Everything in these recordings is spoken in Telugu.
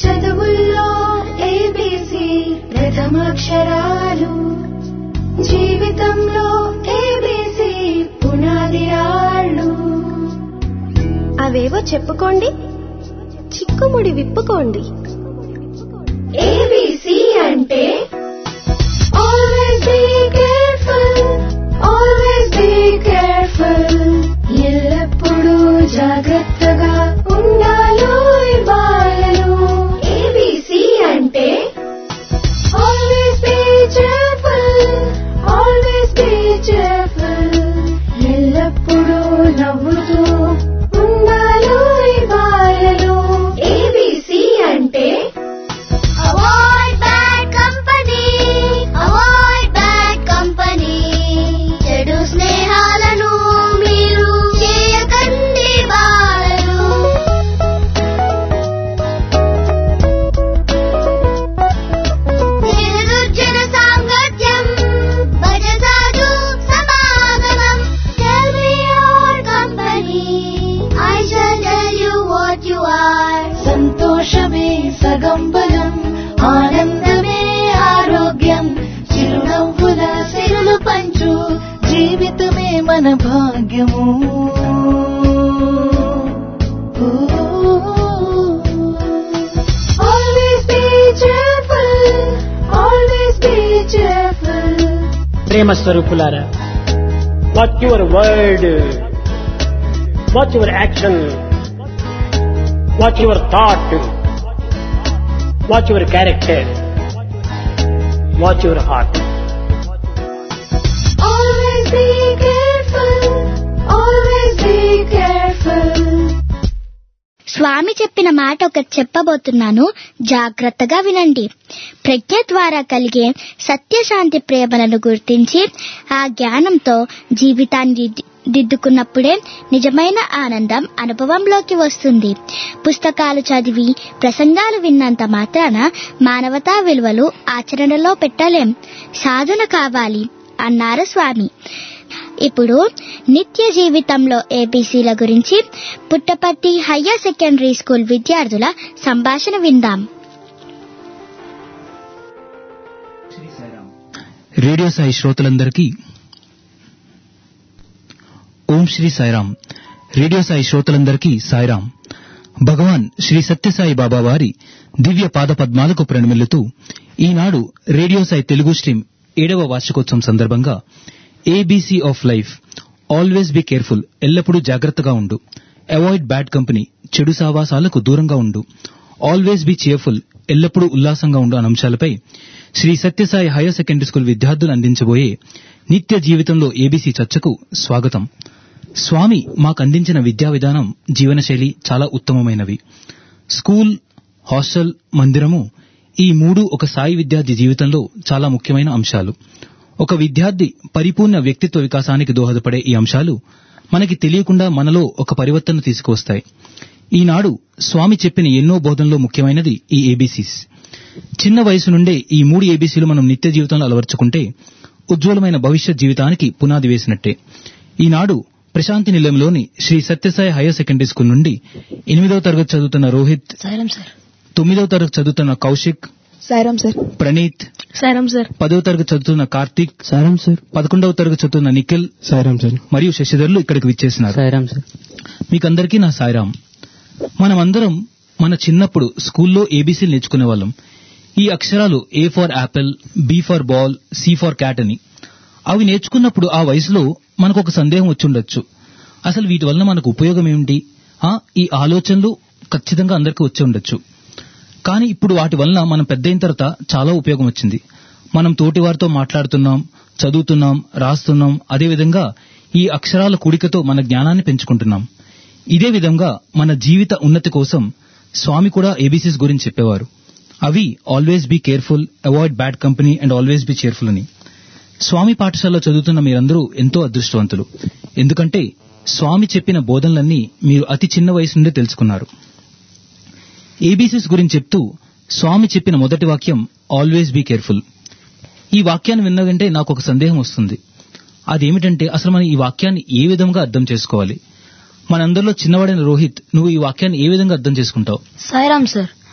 చదువుల్లో ఏబిసి ప్రథమాక్షరాలు జీవితంలో ఏబిసి పునాది రాళ్ళు అవేవో చెప్పుకోండి చిక్కుముడి విప్పుకోండి ఏబిసి అంటే always be careful always be careful ఎల్లప్పుడూ జాగ్రత్తగా ఉండాలో బాలలు ఏబిసి అంటే always be cheerful always be cheerful ఎల్లప్పుడూ నవ్వుతూ ఉండాలో బాలలు ఏబిసి అంటే Avoid bad company. Avoid bad company. చెడు స్నేహాలను మీరు చేయకండి బాలలు నిర్దుర్జన సాంగత్యం భజసాధు సమాగమం Tell me your company. I shall tell you what you are. సంతోషమే సగం బలం ఆనందమే ఆరోగ్యం చిరునవ్వుల సిరులు పంచు జీవితమే మన భాగ్యము always be cheerful always be cheerful ప్రేమ స్వరూపులారా what your word what your action what your thought what your character what your heart Always be careful. Always be careful. స్వామి చెప్పిన మాట ఒకటి చెప్పబోతున్నాను జాగ్రత్తగా వినండి ప్రజ్ఞ ద్వారా కలిగే సత్యశాంతి ప్రేమలను గుర్తించి ఆ జ్ఞానంతో జీవితాన్ని దిద్దు- దిద్దుకున్నప్పుడే నిజమైన ఆనందం అనుభవంలోకి వస్తుంది పుస్తకాలు చదివి ప్రసంగాలు విన్నంత మాత్రాన మానవతా విలువలు ఆచరణలో పెట్టలేం సాధన కావాలి అన్నారు స్వామి ఇప్పుడు నిత్య జీవితంలో ఏబీసీల గురించి పుట్టపర్తి హయ్యర్ సెకండరీ స్కూల్ విద్యార్థుల సంభాషణ విందాం రేడియో సాయి శ్రోతలందరికీ ఓం శ్రీ సాయిరాం రేడియో సాయి శ్రోతలందరికీ సాయిరాం భగవాన్ శ్రీ సత్యసాయి బాబా వారి దివ్య పాద పద్మాలకు ప్రణమిల్లుతూ ఈనాడు రేడియో సాయి తెలుగు స్ట్రీమ్ ఏడవ వార్షికోత్సవం సందర్భంగా ABC of life always be careful ఎల్లప్పుడూ జాగ్రత్తగా ఉండు అవాయిడ్ బ్యాడ్ కంపెనీ చెడు సావాసాలకు దూరంగా ఉండు ఆల్వేస్ బి చేర్ఫుల్ ఎల్లప్పుడూ ఉల్లాసంగా ఉండు అనే అంశాలపై Sri Sathyasai higher secondary school విద్యార్థులు అందించబోయే నిత్య జీవితంలో ఏబీసీ చర్చకు స్వాగతం స్వామి మాకు అందించిన విద్యా విధానం జీవనశైలి చాలా ఉత్తమమైనవి స్కూల్ హాస్టల్ మందిరము ఈ మూడు ఒక సాయి విద్యార్థి జీవితంలో చాలా ముఖ్యమైన అంశాలు ఒక విద్యార్థి పరిపూర్ణ వ్యక్తిత్వ వికాసానికి దోహదపడే ఈ అంశాలు మనకి తెలియకుండా మనలో ఒక పరివర్తన తీసుకువస్తాయి ఈనాడు స్వామి చెప్పిన ఎన్నో బోధనలో ముఖ్యమైనది ఈ ఏబీసీస్ చిన్న వయసు నుండే ఈ మూడు ఏబీసీలు మనం నిత్య జీవితంలో అలవర్చుకుంటే ఉజ్వలమైన భవిష్యత్ జీవితానికి పునాది వేసినట్టే ఈనాడు ప్రశాంతి నిలయంలోని Sri Sathyasai higher secondary school నుండి ఎనిమిదవ తరగతి చదువుతున్న రోహిత్ సారం సార్ తొమ్మిదవ తరగతి చదువుతున్న కౌశిక్ సారం సార్ ప్రణీత్ సారం సార్ పదవ తరగతి చదువుతున్న కార్తీక్ సాయిరామ్ సార్ పదకొండవ తరగతి చదువుతున్న నిఖిల్ సాయిరామ్ సార్ మరియు శశిధర్లు ఇక్కడికి విచ్చేసినారు సాయిరామ్ సార్ మీకందరికీ నా సాయిరాం మనమందరం మన చిన్నప్పుడు స్కూల్లో ఏబీసీలు నేర్చుకునే వాళ్ళం ఈ అక్షరాలు A for apple B for ball C for cat అని అవి నేర్చుకున్నప్పుడు ఆ వయసులో మనకు ఒక సందేహం వచ్చుండొచ్చు అసలు వీటి వలన మనకు ఉపయోగం ఏమిటి ఆ, ఈ ఆలోచనలు ఖచ్చితంగా అందరికీ వచ్చి ఉండొచ్చు కానీ ఇప్పుడు వాటి వలన మనం పెద్ద అయిన తర్వాత చాలా ఉపయోగం వచ్చింది మనం తోటి వారితో మాట్లాడుతున్నాం చదువుతున్నాం రాస్తున్నాం అదేవిధంగా ఈ అక్షరాల కూడికతో మన జ్ఞానాన్ని పెంచుకుంటున్నాం ఇదే విధంగా మన జీవిత ఉన్నతి కోసం స్వామి కూడా ఏబీసీస్ గురించి చెప్పేవారు అవి always be careful avoid bad company and always be cheerful అని స్వామి పాఠశాలలో చదువుతున్న మీరందరూ ఎంతో అదృష్టవంతులు ఎందుకంటే స్వామి చెప్పిన బోధనలన్నీ మీరు అతి చిన్న వయసు నుండే తెలుసుకున్నారు ఏబీసీస్ గురించి చెప్తూ స్వామి చెప్పిన మొదటి వాక్యం ఆల్వేస్ బీ కేర్ఫుల్ ఈ వాక్యాన్ని విన్నదంటే నాకు ఒక సందేహం వస్తుంది అదేమిటంటే అసలు మనం ఈ వాక్యాన్ని ఏ విధంగా అర్థం చేసుకోవాలి మనందరిలో చిన్నవాడైన రోహిత్ నువ్వు ఈ వాక్యాన్ని ఏ విధంగా అర్థం చేసుకుంటావు సాయిరామ్ సార్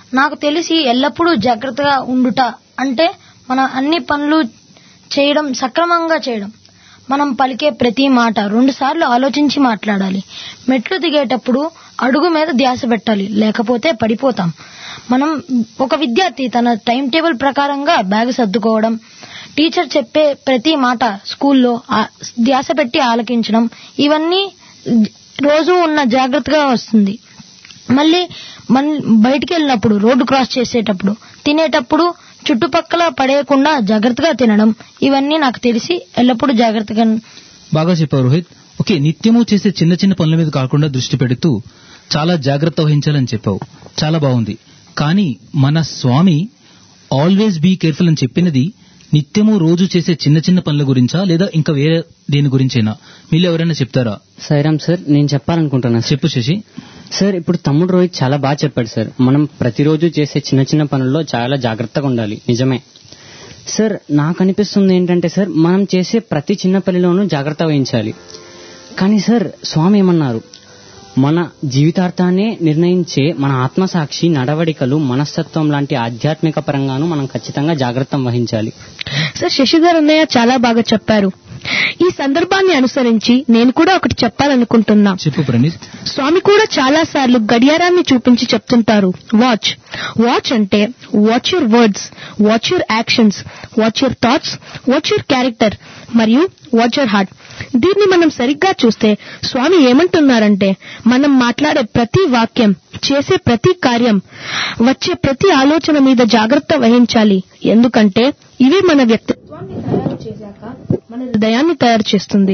నాకు తెలిసి ఎల్లప్పుడూ జాగ్రత్తగా ఉండుట అంటే మన అన్ని పనులు చేయడం సక్రమంగా చేయడం మనం పలికే ప్రతి మాట రెండుసార్లు ఆలోచించి మాట్లాడాలి మెట్లు దిగేటప్పుడు అడుగు మీద ధ్యాస పెట్టాలి లేకపోతే పడిపోతాం మనం ఒక విద్యార్థి తన టైం టేబుల్ ప్రకారంగా బ్యాగ్ సర్దుకోవడం టీచర్ చెప్పే ప్రతి మాట స్కూల్లో ఆ- ధ్యాస పెట్టి ఆలకించడం ఇవన్నీ రోజు ఉన్న జాగ్రత్తగా వస్తుంది మళ్ళీ మన బయటికి వెళ్ళినప్పుడు రోడ్డు క్రాస్ చేసేటప్పుడు తినేటప్పుడు చుట్టుపక్కల పడేయకుండా జాగ్రత్తగా తినడం ఇవన్నీ నాకు తెలిసి ఎల్లప్పుడూ జాగ్రత్తగా బాగా చెప్పావు రోహిత్ ఓకే నిత్యము చేసే చిన్న చిన్న పనుల మీద కాకుండా దృష్టి పెడుతూ చాలా జాగ్రత్త వహించాలని చెప్పావు చాలా బాగుంది కానీ మన స్వామి ఆల్వేస్ బీ కేర్ఫుల్ అని చెప్పినది నిత్యము రోజు చేసే చిన్న చిన్న పనుల గురించా లేదా ఇంకా వేరే దేని గురించైనా మీరు ఎవరైనా చెప్తారా సైరామ్ సార్ నేను చెప్పాలనుకుంటున్నా సార్ చెప్పు శశి సార్ ఇప్పుడు తమ్ముడు రోహిత్ చాలా బాగా చెప్పాడు సార్ మనం ప్రతిరోజు చేసే చిన్న చిన్న పనుల్లో చాలా జాగ్రత్తగా ఉండాలి నిజమే సార్ నాకు అనిపిస్తుంది ఏంటంటే సార్ మనం చేసే ప్రతి చిన్న పనిలోనూ జాగ్రత్త వహించాలి కానీ సార్ స్వామి ఏమన్నారు మన జీవితార్థాన్ని నిర్ణయించే మన ఆత్మసాక్షి నడవడికలు మనస్తత్వం లాంటి ఆధ్యాత్మిక పరంగాను మనం ఖచ్చితంగా జాగ్రత్త వహించాలి సార్ శశిధర్ అన్నయ్య చాలా బాగా చెప్పారు ఈ సందర్భాన్ని అనుసరించి నేను కూడా ఒకటి చెప్పాలనుకుంటున్నా చెప్పు ప్రణీత్ స్వామి కూడా చాలా సార్లు గడియారాన్ని చూపించి చెప్తుంటారు వాచ్ వాచ్ అంటే watch your words watch your actions watch your thoughts watch your character మరియు వాచ్ యువర్ హార్ట్ దీన్ని మనం సరిగ్గా చూస్తే స్వామి ఏమంటున్నారంటే మనం మాట్లాడే ప్రతి వాక్యం చేసే ప్రతి కార్యం వచ్చే ప్రతి ఆలోచన మీద జాగ్రత్త వహించాలి ఎందుకంటే ఇవే మన వ్యక్తిత్వాన్ని తయారు చేశాక మన హృదయాన్ని తయారు చేస్తుంది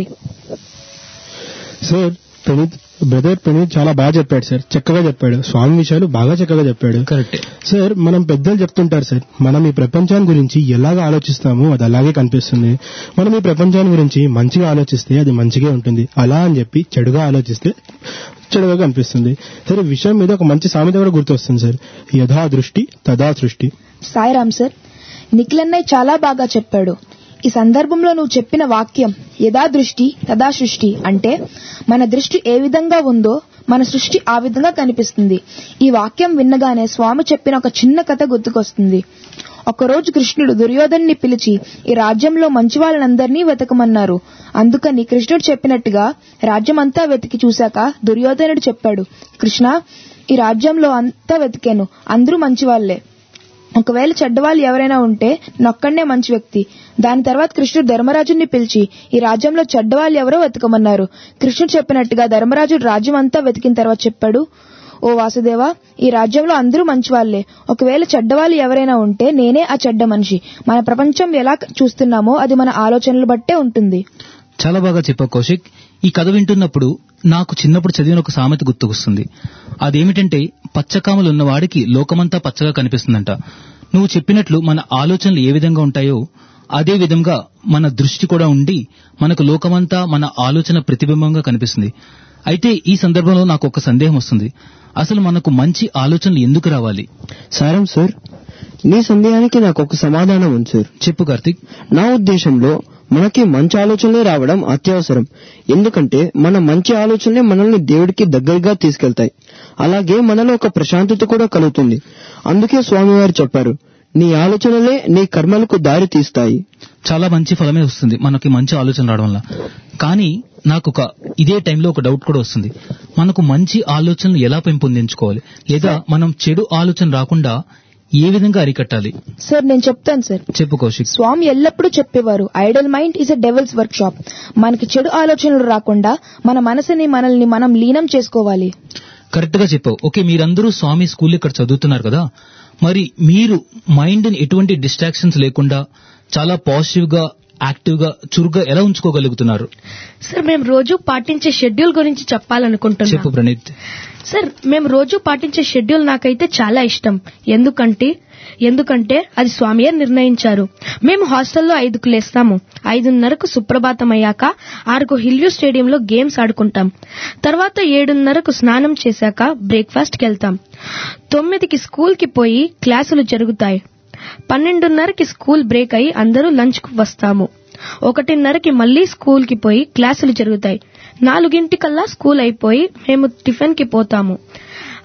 సార్ ప్రణీత్ బ్రదర్ ప్రణీత్ చాలా బాగా చెప్పాడు సార్ చక్కగా చెప్పాడు స్వామి విషయాలు బాగా చక్కగా చెప్పాడు కరెక్టే సార్ మనం పెద్దలు చెప్తుంటారు సార్ మనం ఈ ప్రపంచాన్ని గురించి ఎలాగ ఆలోచిస్తామో అది అలాగే కనిపిస్తుంది మనం ఈ ప్రపంచాన్ని గురించి మంచిగా ఆలోచిస్తే అది మంచిగా ఉంటుంది అలా అని చెప్పి చెడుగా ఆలోచిస్తే చెడుగా కనిపిస్తుంది సరే ఈ విషయం మీద ఒక మంచి సామెత కూడా గుర్తొస్తుంది సార్ యథా దృష్టి తదా సృష్టి సాయిరామ్ సార్ నిఖిలన్నయ్య చాలా బాగా చెప్పాడు ఈ సందర్భంలో నువ్వు చెప్పిన వాక్యం యథా దృష్టి తదా సృష్టి అంటే మన దృష్టి ఏ విధంగా ఉందో మన సృష్టి ఆ విధంగా కనిపిస్తుంది ఈ వాక్యం విన్నగానే స్వామి చెప్పిన ఒక చిన్న కథ గుర్తుకొస్తుంది ఒకరోజు కృష్ణుడు దుర్యోధన్ని పిలిచి ఈ రాజ్యంలో మంచి వాళ్ళనందరినీ వెతకమన్నారు అందుకని కృష్ణుడు చెప్పినట్టుగా రాజ్యమంతా వెతికి చూశాక దుర్యోధనుడు చెప్పాడు కృష్ణ ఈ రాజ్యంలో అంతా వెతికాను అందరూ మంచివాళ్లే ఒకవేళ చెడ్డవాళ్ళు ఎవరైనా ఉంటే నొక్కడే మంచి వ్యక్తి దాని తర్వాత కృష్ణుడు ధర్మరాజుని పిలిచి ఈ రాజ్యంలో చెడ్డవాళ్ళు ఎవరో వెతకమన్నారు కృష్ణుడు చెప్పినట్టుగా ధర్మరాజుడు రాజ్యం అంతా వెతికిన తర్వాత చెప్పాడు ఓ వాసుదేవ ఈ రాజ్యంలో అందరూ మంచివాళ్లే ఒకవేళ చెడ్డవాళ్ళు ఎవరైనా ఉంటే నేనే ఆ చెడ్డ మనిషి మన ప్రపంచం ఎలా చూస్తున్నామో అది మన ఆలోచనలు బట్టే ఉంటుంది చాలా బాగా చెప్పావు కౌశిక్ ఈ కథ వింటున్నప్పుడు నాకు చిన్నప్పుడు చదివిన ఒక సామెత గుర్తుకొస్తుంది అదేమిటంటే పచ్చకామలు ఉన్నవాడికి లోకమంతా పచ్చగా కనిపిస్తుందంట నువ్వు చెప్పినట్లు మన ఆలోచనలు ఏ విధంగా ఉంటాయో అదే విధంగా మన దృష్టి కూడా ఉండి మనకు లోకమంతా మన ఆలోచన ప్రతిబింబంగా కనిపిస్తుంది అయితే ఈ సందర్భంలో నాకు ఒక సందేహం వస్తుంది అసలు మనకు మంచి ఆలోచనలు ఎందుకు రావాలి సారం సార్ నీ సందేహానికి నాకు ఒక సమాధానం ఉంది సార్ చెప్పు కార్తిక్ నా ఉద్దేశంలో మనకి మంచి ఆలోచనలే రావడం అత్యవసరం ఎందుకంటే మన మంచి ఆలోచనలే మనల్ని దేవుడికి దగ్గరగా తీసుకెళ్తాయి అలాగే మనలో ఒక ప్రశాంతత కూడా కలుగుతుంది అందుకే స్వామివారు చెప్పారు నీ ఆలోచనలే నీ కర్మలకు దారి తీస్తాయి చాలా మంచి ఫలమే వస్తుంది మనకి మంచి ఆలోచన రావడం వల్ల కానీ నాకు ఒక ఇదే టైంలో ఒక డౌట్ కూడా వస్తుంది మనకు మంచి ఆలోచనలు ఎలా పెంపొందించుకోవాలి లేదా మనం చెడు ఆలోచన రాకుండా ఏ విధంగా అరికట్టాలి సార్ నేను చెప్తాను సార్ చెప్పు కౌశిక్ స్వామి ఎల్లప్పుడూ చెప్పేవారు idle mind is a devil's workshop మనకి చెడు ఆలోచనలు రాకుండా మన మనసుని మనల్ని మనం లీనం చేసుకోవాలి కరెక్ట్ గా చెప్పావు ఓకే మీరందరూ స్వామి స్కూల్ ఇక్కడ చదువుతున్నారు కదా మరి మీరు మైండ్ ని ఎటువంటి డిస్ట్రాక్షన్స్ లేకుండా చాలా పాజిటివ్ గా యాక్టివ్ గా చురుగ్గా ఎలా ఉంచుకోగలుగుతున్నారు సార్ మేము రోజు పాటించే షెడ్యూల్ గురించి చెప్పు చెప్పాలనుకుంటున్నాం ప్రణీత్ సార్ మేము రోజు పాటించే షెడ్యూల్ నాకైతే చాలా ఇష్టం ఎందుకంటే ఎందుకంటే అది స్వామియే నిర్ణయించారు మేము హాస్టల్లో ఐదుకు లేస్తాము ఐదున్నరకు సుప్రభాతం అయ్యాక ఆరుకు హిల్వ్యూ స్టేడియంలో గేమ్స్ ఆడుకుంటాం తర్వాత ఏడున్నరకు స్నానం చేశాక బ్రేక్ఫాస్ట్కి వెళ్తాం తొమ్మిదికి స్కూల్కి పోయి క్లాసులు జరుగుతాయి పన్నెండున్నరకి స్కూల్ బ్రేక్ అయి అందరూ లంచ్కు వస్తాము ఒకటిన్నరకి మళ్ళీ స్కూల్కి పోయి క్లాసులు జరుగుతాయి నాలుగింటికల్లా స్కూల్ అయిపోయి మేము టిఫిన్ కి పోతాము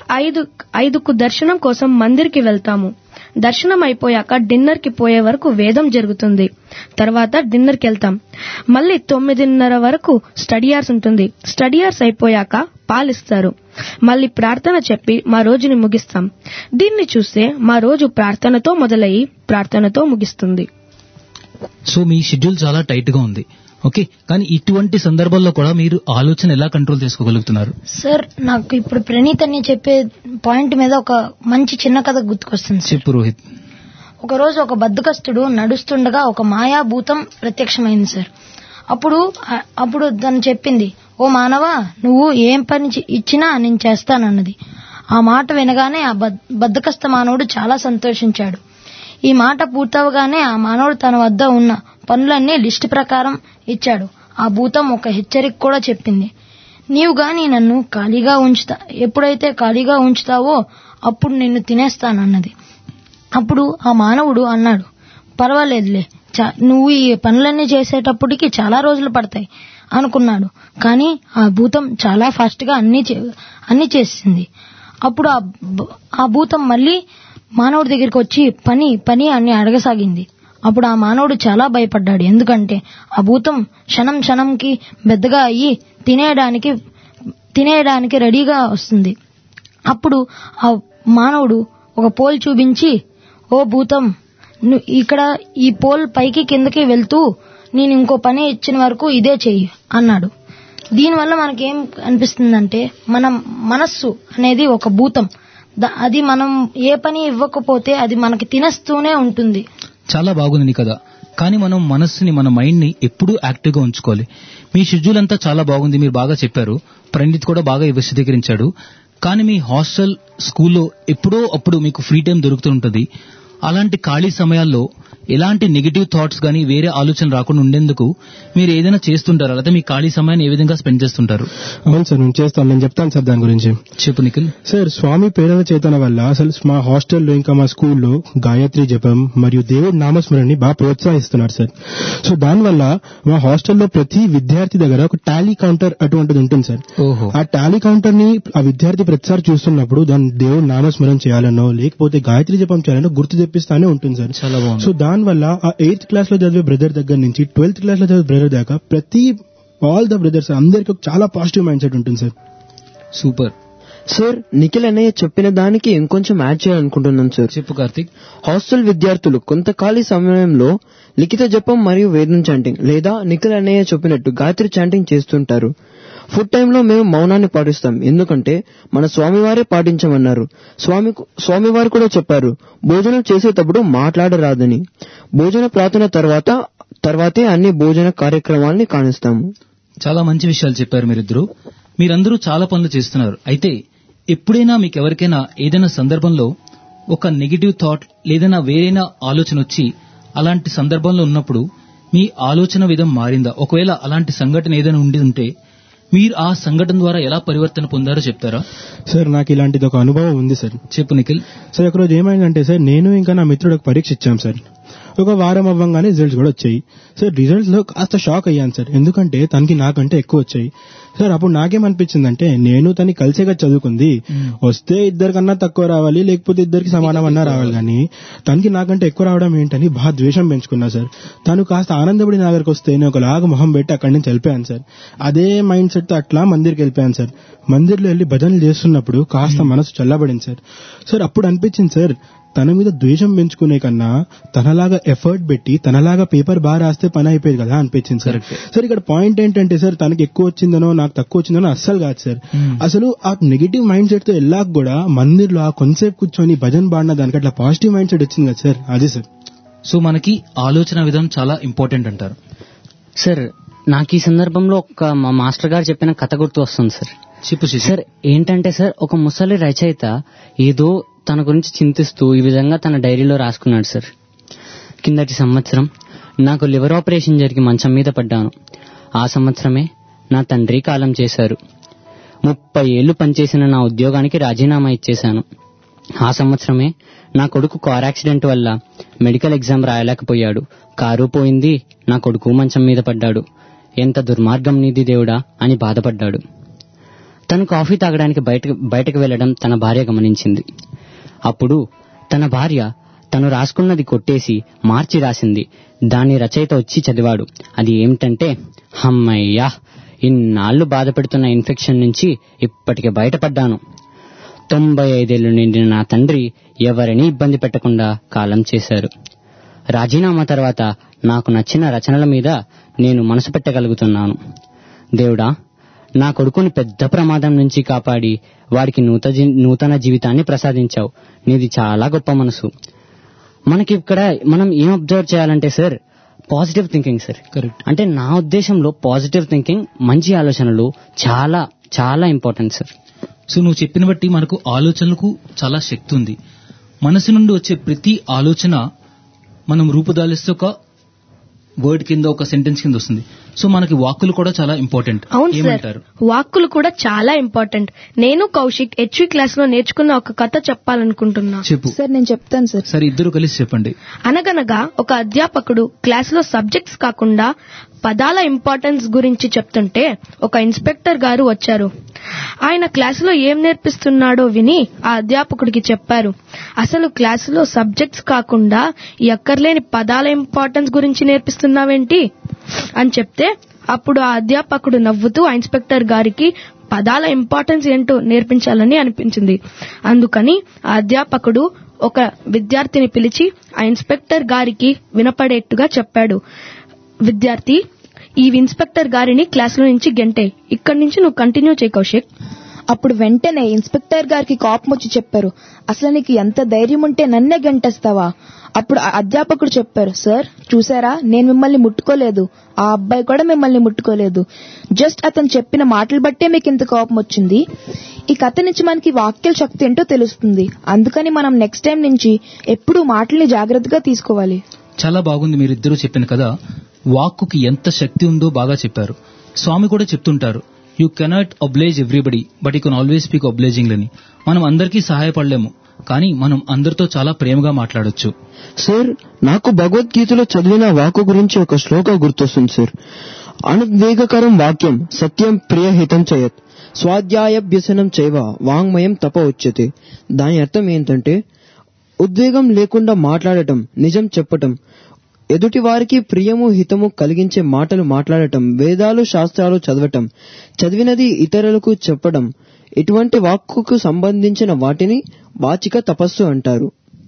ఐదు ఐదుకు దర్శనం కోసం మందిర్కి వెళ్తాము దర్శనం అయిపోయాక డిన్నర్ కి పోయే వరకు వేదం జరుగుతుంది తర్వాత డిన్నర్ కి వెళ్తాం మళ్ళీ తొమ్మిదిన్నర వరకు స్టడీ అవర్స్ ఉంటుంది స్టడీ అవర్స్ అయిపోయాక పాలిస్తారు మళ్ళీ ప్రార్థన చెప్పి మా రోజుని ముగిస్తాం దీన్ని చూస్తే మా రోజు ప్రార్థనతో మొదలయ్యి ప్రార్థనతో ముగిస్తుంది సో మీ షెడ్యూల్ చాలా టైట్ గా ఉంది ఓకే కానీ ఇటువంటి సందర్భాల్లో కూడా మీరు ఆలోచన ఎలా కంట్రోల్ చేసుకోగలుగుతున్నారు సార్ నాకు ఇప్పుడు ప్రణీత్ అని చెప్పే పాయింట్ మీద ఒక మంచి చిన్న కథ గుర్తుకొస్తుంది సార్ చెప్పు రోహిత్ ఒక రోజు ఒక బద్దకస్తుడు నడుస్తుండగా ఒక మాయాభూతం ప్రత్యక్షమైంది సార్ అప్పుడు ఆ- అప్పుడు తను చెప్పింది ఓ మానవా నువ్వు ఏం పని చి- ఇచ్చినా నేను చేస్తానన్నది ఆ మాట వినగానే ఆ బద్- బద్దకస్త మానవుడు చాలా సంతోషించాడు ఈ మాట పూర్తవగానే ఆ మానవుడు తన వద్ద ఉన్న పనులన్నీ లిస్టు ప్రకారం ఇచ్చాడు ఆ భూతం ఒక హెచ్చరిక కూడా చెప్పింది నీవు గాని నన్ను ఖాళీగా ఉంచుతా ఎప్పుడైతే ఖాళీగా ఉంచుతావో అప్పుడు నిన్ను తినేస్తానన్నది అప్పుడు ఆ మానవుడు అన్నాడు పర్వాలేదులే చా- నువ్వు ఈ పనులన్నీ చేసేటప్పటికి చాలా రోజులు పడతాయి అనుకున్నాడు కానీ ఆ భూతం చాలా ఫాస్ట్ గా అన్ని చే- అన్ని చేసింది అప్పుడు ఆ బ- ఆ భూతం మళ్ళీ మానవుడి దగ్గరికి వచ్చి పని పని అని అడగసాగింది అప్పుడు ఆ మానవుడు చాలా భయపడ్డాడు ఎందుకంటే ఆ భూతం క్షణం క్షణంకి పెద్దగా అయ్యి తినేయడానికి తినేయడానికి రెడీగా వస్తుంది అప్పుడు ఆ మానవుడు ఒక పోల్ చూపించి ఓ భూతం నువ్వు ఇక్కడ ఈ పోల్ పైకి కిందకి వెళ్తూ నేను ఇంకో పని ఇచ్చిన వరకు ఇదే చెయ్యి అన్నాడు దీనివల్ల మనకేం అనిపిస్తుందంటే మన మనస్సు అనేది ఒక భూతం ద- అది మనం ఏ పని ఇవ్వకపోతే అది మనకి తినేస్తూనే ఉంటుంది చాలా బాగుంది నీ కదా కానీ మనం మనస్సుని మన మైండ్ ని ఎప్పుడూ యాక్టివ్ గా ఉంచుకోవాలి మీ షెడ్యూల్ అంతా చాలా బాగుంది మీరు బాగా చెప్పారు ప్రణీత్ కూడా బాగా విశదీకరించాడు కానీ మీ హాస్టల్ స్కూల్లో ఎప్పుడో అప్పుడు మీకు ఫ్రీ టైం దొరుకుతుంటది అలాంటి ఖాళీ సమయాల్లో ఎలాంటి నెగిటివ్ థాట్స్ గానీ వేరే ఆలోచన రాకుండా ఉండేందుకు మీరు ఏదైనా చేస్తుంటారా లేదా మీ ఖాళీ సమయాన్ని ఏ విధంగా స్పెండ్ చేస్తుంటారు అవును సార్ నేను చేస్తాను నేను చెప్తాను సార్ దాని గురించి చెప్పు నిఖిల్ సార్ స్వామి ప్రేరణ చేతన వల్ల అసలు మా హాస్టల్లో ఇంకా మా స్కూల్లో గాయత్రి జపం మరియు దేవుడి నామస్మరణని బాగా ప్రోత్సహిస్తున్నారు సార్ సో దానివల్ల మా హాస్టల్లో ప్రతి విద్యార్థి దగ్గర ఒక టాలీ కౌంటర్ అటువంటిది ఉంటుంది సార్ ఓహో ఆ టాలీ కౌంటర్ ని ఆ విద్యార్థి ప్రతిసారి చూస్తున్నప్పుడు దాని దేవుడి నామస్మరణ చేయాలనో లేకపోతే గాయత్రి జపం చేయాలనో గుర్తు తెప్పిస్తానే ఉంటుంది సార్ చాలా బాగుంది సో దాని వల్ల ఆ ఎయిత్ క్లాస్ లో చదివే బ్రదర్ దగ్గర నుంచి ట్వెల్త్ క్లాస్ లో చదివే బ్రదర్ దాకా ప్రతి ఆల్ ద బ్రదర్స్ అందరికి ఒక చాలా పాజిటివ్ మైండ్ సెట్ ఉంటుంది సార్ సూపర్ సార్ నిఖిల్ అన్నయ్య చెప్పిన దానికి ఇంకొంచెం యాడ్ చేయాలనుకుంటున్నాను సార్ చెప్పు కార్తిక్ హాస్టల్ విద్యార్థులు కొంత ఖాళీ సమయంలో లిఖిత జపం మరియు వేదం చాంటింగ్ లేదా నిఖిల్ అన్నయ్య చెప్పినట్టు గాయత్రి చాంటింగ్ చేస్తుంటారు ఫుడ్ టైంలో మేము మౌనాన్ని పాటిస్తాం ఎందుకంటే మన స్వామివారే పాటించమన్నారు స్వామి స్వామివారు కూడా చెప్పారు భోజనం చేసేటప్పుడు మాట్లాడరాదని భోజన ప్రార్థన తర్వాత తర్వాతే అన్ని భోజన కార్యక్రమాల్ని కానిస్తాము చాలా మంచి విషయాలు చెప్పారు మీరిద్దరు మీరందరూ చాలా పనులు చేస్తున్నారు అయితే ఎప్పుడైనా మీకు ఎవరికైనా ఏదైనా సందర్భంలో ఒక నెగిటివ్ థాట్ లేదైనా వేరైనా ఆలోచన వచ్చి అలాంటి సందర్భంలో ఉన్నప్పుడు మీ ఆలోచన విధం మారిందా ఒకవేళ అలాంటి సంఘటన ఏదైనా ఉండి ఉంటే మీరు ఆ సంఘటన ద్వారా ఎలా పరివర్తన పొందారో చెప్తారా సార్ నాకు ఇలాంటిది ఒక అనుభవం ఉంది సార్ చెప్పు నిఖిల్ సార్ ఒకరోజు ఏమైందంటే సార్ నేను ఇంకా నా మిత్రుడు ఒక పరీక్ష ఇచ్చాం సార్ ఒక వారం అవ్వంగానే రిజల్ట్స్ కూడా వచ్చాయి సార్ రిజల్ట్స్ లో కాస్త షాక్ అయ్యాను సార్ ఎందుకంటే తనకి నాకంటే ఎక్కువ వచ్చాయి సార్ అప్పుడు నాకేమనిపించిందంటే నేను తనకి కలిసేగా చదువుకుంది వస్తే ఇద్దరికన్నా తక్కువ రావాలి లేకపోతే ఇద్దరికి సమానం అన్నా రావాలి కానీ తనకి నాకంటే ఎక్కువ రావడం ఏంటని బాగా ద్వేషం పెంచుకున్నా సార్ తను కాస్త ఆనందపడి నా దగ్గరకు వస్తే నేను ఒకలాగా మొహం పెట్టి అక్కడి నుంచి వెళ్ళిపోయాను సార్ అదే మైండ్ సెట్ తో అట్లా మందిర్కి వెళ్ళిపోయాను సార్ మందిర్లో వెళ్ళి భజనలు చేస్తున్నప్పుడు కాస్త మనసు చల్లబడింది సార్ సార్ అప్పుడు అనిపించింది సార్ తన మీద ద్వేషం పెంచుకునే కన్నా తనలాగా ఎఫర్ట్ పెట్టి తనలాగా పేపర్ బాగా రాస్తే పని అయిపోయేది కదా అనిపించింది సార్ సార్ ఇక్కడ పాయింట్ ఏంటంటే సార్ తనకి ఎక్కువ వచ్చిందనో నాకు తక్కువ వచ్చిందనో అస్సలు కాదు సార్ అసలు ఆ నెగిటివ్ మైండ్ సెట్ తో వెళ్ళాక కూడా మందిర్లో ఆ కొంతసేపు కూర్చొని భజన్ బాడిన దానికి అట్లా పాజిటివ్ మైండ్ సెట్ వచ్చింది కదా సార్ అదే సార్ సో మనకి ఆలోచన విధానం చాలా ఇంపార్టెంట్ అంటారు సార్ నాకు ఈ సందర్భంలో ఒక మా మాస్టర్ గారు చెప్పిన కథ గుర్తు వస్తుంది సార్ చెప్పు శశి. సార్ ఏంటంటే సార్ ఒక ముసలి రచయిత ఏదో తన గురించి చింతిస్తూ ఈ విధంగా తన డైరీలో రాసుకున్నాడు సార్ కిందటి సంవత్సరం నాకు లివర్ ఆపరేషన్ జరిగి మంచం మీద పడ్డాను ఆ సంవత్సరమే నా తండ్రి కాలం చేశారు ముప్పై ఏళ్లు పనిచేసిన నా ఉద్యోగానికి రాజీనామా ఇచ్చేశాను ఆ సంవత్సరమే నా కొడుకు కార్ యాక్సిడెంట్ వల్ల మెడికల్ ఎగ్జామ్ రాయలేకపోయాడు కారు పోయింది నా కొడుకు మంచం మీద పడ్డాడు ఎంత దుర్మార్గం నీది దేవుడా అని బాధపడ్డాడు తను కాఫీ తాగడానికి బయట బయటకు వెళ్లడం తన భార్య గమనించింది అప్పుడు తన భార్య తను రాసుకున్నది కొట్టేసి మార్చి రాసింది దాని రచయిత వచ్చి చదివాడు అది ఏమిటంటే హమ్మయ్యా ఇన్నాళ్లు బాధపెడుతున్న ఇన్ఫెక్షన్ నుంచి ఇప్పటికి బయటపడ్డాను తొంభై ఐదేళ్లు నిండిన నా తండ్రి ఎవరిని ఇబ్బంది పెట్టకుండా కాలం చేశారు రాజీనామా తర్వాత నాకు నచ్చిన రచనల మీద నేను మనసు పెట్టగలుగుతున్నాను దేవుడా నా కొడుకుని పెద్ద ప్రమాదం నుంచి కాపాడి వాడికి నూత జీ- నూతన జీవితాన్ని ప్రసాదించావు నీది చాలా గొప్ప మనసు మనకి ఇక్కడ మనం ఏం అబ్జర్వ్ చేయాలంటే sir positive thinking sir correct అంటే నా ఉద్దేశంలో పాజిటివ్ థింకింగ్ మంచి ఆలోచనలు చాలా చాలా ఇంపార్టెంట్ సార్ సో నువ్వు చెప్పిన బట్టి మనకు ఆలోచనలకు చాలా శక్తి ఉంది మనసు నుండి వచ్చే ప్రతి ఆలోచన మనం రూపుదాలిస్తే ఒక వర్డ్ కింద ఒక సెంటెన్స్ కింద వస్తుంది సో మనకి వాక్కులు కూడా చాలా ఇంపార్టెంట్ అవును సార్ ఏమంటారు వాక్కులు కూడా చాలా ఇంపార్టెంట్ నేను కౌశిక్ హెచ్వి క్లాస్ లో నేర్చుకున్న ఒక కథ చెప్పాలనుకుంటున్నా చెప్పు సార్ నేను చెప్తాను సార్ సరే ఇద్దరు కలిసి చెప్పండి అనగనగా ఒక అధ్యాపకుడు క్లాస్ లో సబ్జెక్ట్స్ కాకుండా పదాల ఇంపార్టెన్స్ గురించి చెప్తుంటే ఒక ఇన్స్పెక్టర్ గారు వచ్చారు ఆయన క్లాసులో ఏం నేర్పిస్తున్నాడో విని ఆ అధ్యాపకుడికి చెప్పారు అసలు క్లాసులో సబ్జెక్ట్స్ కాకుండా ఈ అక్కర్లేని పదాల ఇంపార్టెన్స్ గురించి నేర్పిస్తున్నావేంటి అని చెప్తే అప్పుడు ఆ అధ్యాపకుడు నవ్వుతూ ఆ ఇన్స్పెక్టర్ గారికి పదాల ఇంపార్టెన్స్ ఏంటో నేర్పించాలని అనిపించింది అందుకని ఆ అధ్యాపకుడు ఒక విద్యార్థిని పిలిచి ఆ ఇన్స్పెక్టర్ గారికి వినపడేట్టుగా చెప్పాడు విద్యార్థి ఈ ఇన్స్పెక్టర్ గారిని క్లాసులో నుంచి గెంటే ఇక్కడి నుంచి నువ్వు కంటిన్యూ చేయి కౌశిక్ అప్పుడు వెంటనే ఇన్స్పెక్టర్ గారికి కోపం వచ్చి చెప్పారు అసలు నీకు ఎంత ధైర్యం ఉంటే నన్నే గంటేస్తావా అప్పుడు ఆ అధ్యాపకుడు చెప్పారు సార్ చూసారా నేను మిమ్మల్ని ముట్టుకోలేదు ఆ అబ్బాయి కూడా మిమ్మల్ని ముట్టుకోలేదు జస్ట్ అతను చెప్పిన మాటలు బట్టే మీకు ఇంత కోపం వచ్చింది ఈ కథ నుంచి మనకి వాక్యాల శక్తి ఏంటో తెలుస్తుంది అందుకని మనం నెక్స్ట్ టైం నుంచి ఎప్పుడూ మాటల్ని జాగ్రత్తగా తీసుకోవాలి చాలా బాగుంది మీరిద్దరూ చెప్పిన కదా వాక్కుకి ఎంత శక్తి ఉందో బాగా చెప్పారు స్వామి కూడా చెప్తుంటారు you cannot oblige everybody but you can always speak obligingly అని మనం అందరికీ సహాయపడలేము కానీ మనం అందరితో చాలా ప్రేమగా మాట్లాడొచ్చు సార్ నాకు భగవద్గీతలో చదివిన వాక్కు గురించి ఒక శ్లోక గుర్తొస్తుంది సార్ అనుద్వేగకరం వాక్యం సత్యం ప్రియహితం చేయత్ స్వాధ్యాయభ్యసనం చైవ వాంగ్మయం తప ఉచ్యతే దాని అర్థం ఏంటంటే ఉద్వేగం లేకుండా మాట్లాడటం నిజం చెప్పటం ఎదుటి వారికి ప్రియము హితము కలిగించే మాటలు మాట్లాడటం వేదాలు శాస్త్రాలు చదవటం చదివినది ఇతరులకు చెప్పడం ఇటువంటి వాక్కుకు సంబంధించిన వాటిని వాచిక తపస్సు అంటారు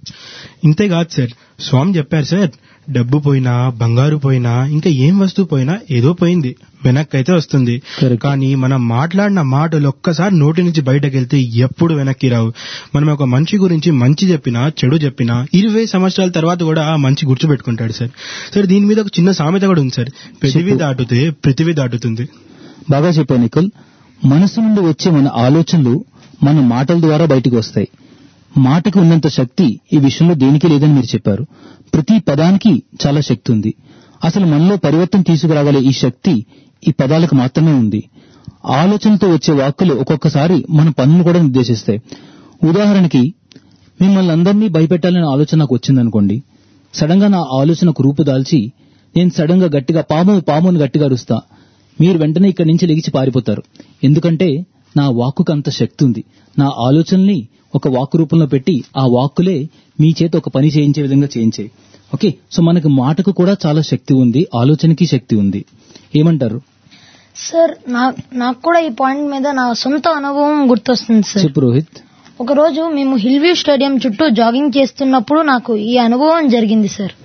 ఇంతేకాదు సార్ స్వామి చెప్పారు సార్ డబ్బు పోయినా బంగారు పోయినా ఇంకా ఏం వస్తువు పోయినా ఏదో పోయింది వెనక్కి అయితే వస్తుంది కానీ మనం మాట్లాడిన మాటలు ఒక్కసారి నోటి నుంచి బయటకు వెళ్తే ఎప్పుడు వెనక్కి రావు మనం ఒక మనిషి గురించి మంచి చెప్పినా చెడు చెప్పినా ఇరవై సంవత్సరాల తర్వాత కూడా ఆ మంచి గుర్తుపెట్టుకుంటాడు సార్ సార్ దీని మీద ఒక చిన్న సామెత కూడా ఉంది సార్ పెదివి దాటితే పృథివీ దాటుతుంది బాగా చెప్పావు నిఖిల్ మనసు నుండి వచ్చే మన ఆలోచనలు మన మాటల ద్వారా బయటికి వస్తాయి మాటకు ఉన్నంత శక్తి ఈ విషయంలో దేనికి లేదని మీరు చెప్పారు ప్రతి పదానికి చాలా శక్తి ఉంది అసలు మనలో పరివర్తన తీసుకురాగలే ఈ శక్తి ఈ పదాలకు మాత్రమే ఉంది ఆలోచనతో వచ్చే వాక్కులు ఒక్కొక్కసారి మన పనులు కూడా నిర్దేశిస్తాయి ఉదాహరణకి మిమ్మల్ని అందరినీ భయపెట్టాలనే ఆలోచన నాకు వచ్చిందనుకోండి సడన్ గా నా ఆలోచనకు రూపుదాల్చి నేను సడన్ గా గట్టిగా పాము పాము అని గట్టిగా అరుస్తా మీరు వెంటనే ఇక్కడి నుంచి లెగిచి పారిపోతారు ఎందుకంటే నా వాక్కుకు అంత శక్తి ఉంది నా ఆలోచనల్ని ఒక వాక్కు రూపంలో పెట్టి ఆ వాక్కులే మీ చేత ఒక పని చేయించే విధంగా చేయించాయి ఓకే సో మనకి మాటకు కూడా చాలా శక్తి ఉంది ఆలోచనకి శక్తి ఉంది ఏమంటారు సార్ నా- నాకు కూడా ఈ పాయింట్ మీద నా సొంత అనుభవం గుర్తొస్తుంది సార్ చెప్పు రోహిత్ ఒక రోజు మేము హిల్ వ్యూ స్టేడియం చుట్టూ జాగింగ్ చేస్తున్నప్పుడు నాకు ఈ అనుభవం జరిగింది సార్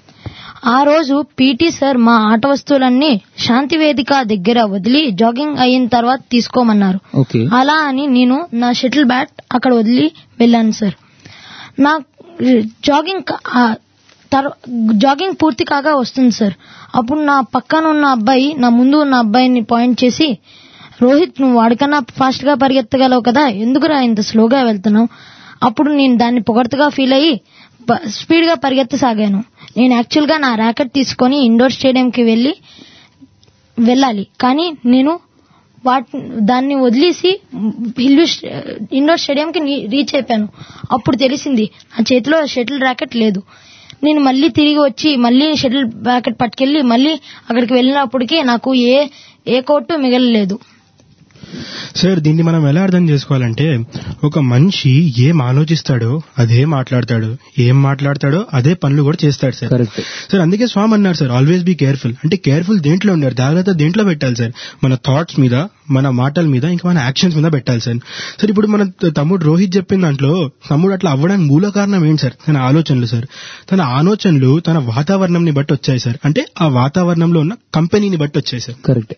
ఆ రోజు పీటీ సార్ మా ఆట వస్తువులన్నీ శాంతి వేదిక దగ్గర వదిలి జాగింగ్ అయిన తర్వాత తీసుకోమన్నారు ఓకే అలా అని నేను నా షటిల్ బ్యాట్ అక్కడ వదిలి వెళ్ళాను సార్ నా జాగింగ్ క- ఆ తర్వా- జాగింగ్ పూర్తి కాగా వస్తుంది సార్ అప్పుడు నా పక్కన ఉన్న అబ్బాయి నా ముందు ఉన్న అబ్బాయిని పాయింట్ చేసి రోహిత్ నువ్వు వాడికన్నా ఫాస్ట్ గా పరిగెత్తగలవు కదా ఎందుకురా ఇంత స్లోగా వెళ్తున్నావు అప్పుడు నేను దాన్ని పొగడ్తగా ఫీల్ అయ్యి ప- స్పీడ్ గా పరిగెత్తసాగాను నేను యాక్చువల్ గా నా ర్యాకెట్ తీసుకొని ఇండోర్ స్టేడియం కి వెళ్ళి వెళ్ళాలి కానీ నేను వాటి దాన్ని వదిలేసి హిల్లు ఇండోర్ స్టేడియం కి రీచ్ అయిపోయాను అప్పుడు తెలిసింది నా చేతిలో షటిల్ ర్యాకెట్ లేదు నేను మళ్ళీ తిరిగి వచ్చి మళ్ళీ షటిల్ ర్యాకెట్ పట్టుకెళ్లి మళ్ళీ అక్కడికి వెళ్ళినప్పటికీ నాకు ఏ ఏ కోర్టు మిగలలేదు సార్ దీన్ని మనం ఎలా అర్థం చేసుకోవాలంటే ఒక మనిషి ఏం ఆలోచిస్తాడో అదే మాట్లాడతాడు ఏం మాట్లాడతాడో అదే పనులు కూడా చేస్తాడు సార్ కరెక్ట్ సార్ అందుకే స్వామి అన్నారు సార్ ఆల్వేస్ బీ కేర్ఫుల్ అంటే కేర్ఫుల్ దేంట్లో ఉన్నారు జాగ్రత్త దేంట్లో పెట్టాలి సార్ మన థాట్స్ మీద మన మాటల మీద ఇంకా మన యాక్షన్స్ మీద పెట్టాలి సార్ సార్ ఇప్పుడు మన తమ్ముడు రోహిత్ చెప్పిన దాంట్లో తమ్ముడు అట్లా అవ్వడానికి మూల కారణం ఏంటి సార్ తన ఆలోచనలు సార్ తన ఆలోచనలు తన వాతావరణంని బట్టి వచ్చాయి సార్ అంటే ఆ వాతావరణంలో ఉన్న కంపెనీని బట్టి వచ్చాయి సార్ కరెక్ట్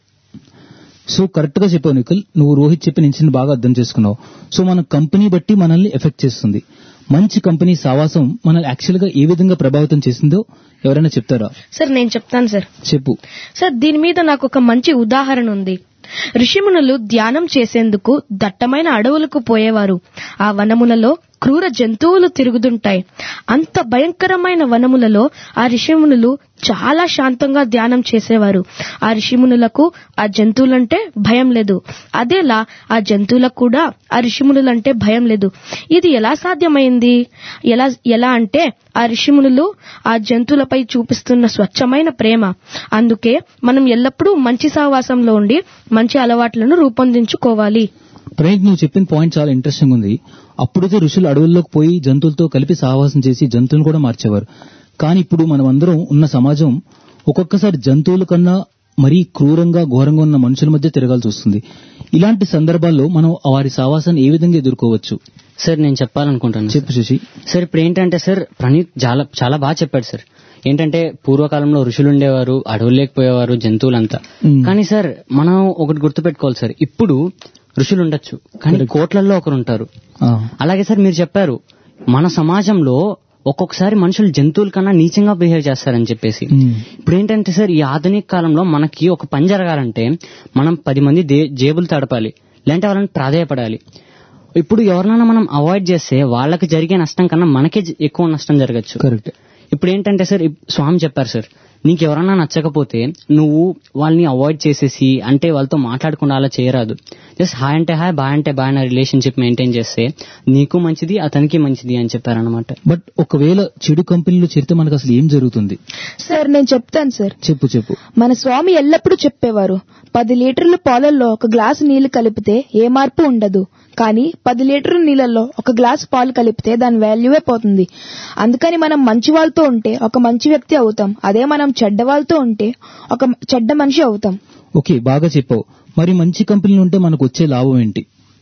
సో కరెక్ట్ గా చెప్పావు నిఖిల్ నువ్వు రోహిత్ చెప్పిన ఇన్సిడెంట్ బాగా అర్థం చేసుకున్నావు సో మన కంపెనీ బట్టి మనల్ని ఎఫెక్ట్ చేస్తుంది మంచి కంపెనీ సావాసం మనల్ని యాక్చువల్ గా ఏ విధంగా ప్రభావితం చేసిందో ఎవరైనా చెప్తారా సార్ నేను చెప్తాను సార్ చెప్పు సార్ దీని మీద నాకు ఒక మంచి ఉదాహరణ ఉంది ఋషిమునులు ధ్యానం చేసేందుకు దట్టమైన అడవులకు పోయేవారు ఆ వనములలో క్రూర జంతువులు తిరుగుతుంటాయి అంత భయంకరమైన వనములలో ఆ ఋషిమునులు చాలా శాంతంగా ధ్యానం చేసేవారు ఆ ఋషిమునులకు ఆ జంతువులంటే భయం లేదు అదేలా ఆ జంతువులకు కూడా ఆ ఋషిమునులంటే భయం లేదు ఇది ఎలా సాధ్యమైంది ఎలా ఎలా అంటే ఆ ఋషిమునులు ఆ జంతువులపై చూపిస్తున్న స్వచ్ఛమైన ప్రేమ అందుకే మనం ఎల్లప్పుడూ మంచి సహవాసంలో ఉండి మంచి అలవాట్లను రూపొందించుకోవాలి ప్రణీత్ నువ్వు చెప్పిన పాయింట్ చాలా ఇంట్రెస్టింగ్ ఉంది అప్పుడైతే ఋషులు అడవుల్లోకి పోయి జంతువులతో కలిపి సహవాసం చేసి జంతువులను కూడా మార్చేవారు కానీ ఇప్పుడు మనం అందరం ఉన్న సమాజం ఒక్కొక్కసారి జంతువుల కన్నా మరీ క్రూరంగా ఘోరంగా ఉన్న మనుషుల మధ్య తిరగాల్సి వస్తుంది ఇలాంటి సందర్భాల్లో మనం వారి సహవాసాన్ని ఏ విధంగా ఎదుర్కోవచ్చు సార్ నేను చెప్పాలనుకుంటాను చెప్పు శశి సార్ ఇప్పుడు ఏంటంటే సార్ ప్రణీత్ చాలా చాలా బాగా చెప్పాడు సార్ ఏంటంటే పూర్వకాలంలో ఋషులు ఉండేవారు అడవులు పోయేవారు జంతువులంతా మ్మ్. కానీ సార్ మనం ఒకటి గుర్తుపెట్టుకోవాలి సార్ ఇప్పుడు ఋషులు ఉండొచ్చు కానీ కోట్లల్లో ఒకరు ఉంటారు ఆ, అలాగే సార్ మీరు చెప్పారు మన సమాజంలో ఒక్కొక్కసారి మనుషులు జంతువుల కన్నా నీచంగా బిహేవ్ చేస్తారని చెప్పేసి మ్మ్. ఇప్పుడు ఏంటంటే సార్ ఈ ఆధునిక కాలంలో మనకి ఒక పని జరగాలంటే మనం పది మంది దే- జేబులు తడపాలి లేదంటే వాళ్ళని ప్రాధేయపడాలి ఇప్పుడు ఎవరినైనా మనం అవాయిడ్ చేస్తే వాళ్ళకి జరిగే నష్టం కన్నా మనకే జ- ఎక్కువ నష్టం జరగచ్చు కరెక్ట్ ఇప్పుడు ఏంటంటే సార్ ఇప్- స్వామి చెప్పారు సార్ నీకు ఎవరన్నా నచ్చకపోతే నువ్వు వాళ్ళని అవాయిడ్ చేసేసి అంటే వాళ్ళతో మాట్లాడకుండా అలా చేయరాదు జస్ట్ హాయ్ అంటే హాయ్ బాయ్ అంటే బాయ్ అనే రిలేషన్షిప్ మెయింటైన్ చేస్తే నీకు మంచిది అతనికి మంచిది అని చెప్పారనమాట బట్ ఒకవేళ చెడు కంపెనీలో చేరితే మనకు అసలు ఏం జరుగుతుంది సార్ నేను చెప్తాను సార్ చెప్పు చెప్పు మన స్వామి ఎల్లప్పుడూ చెప్పేవారు పది లీటర్ల పాలల్లో ఒక గ్లాసు నీళ్లు కలిపితే ఏ మార్పు ఉండదు కానీ పది లీటర్ల నీళ్ళల్లో ఒక గ్లాసు పాలు కలిపితే దాని వాల్యూవే పోతుంది అందుకని మనం మంచి వాళ్ళతో ఉంటే ఒక మంచి వ్యక్తి అవుతాం అదే మనం చెడ్డ వాళ్ళతో ఉంటే ఒక చెడ్డ మనిషి అవుతాం ఓకే బాగా చెప్పావు మరి మంచి కంపెనీలు ఉంటే మనకు వచ్చే లాభం ఏంటి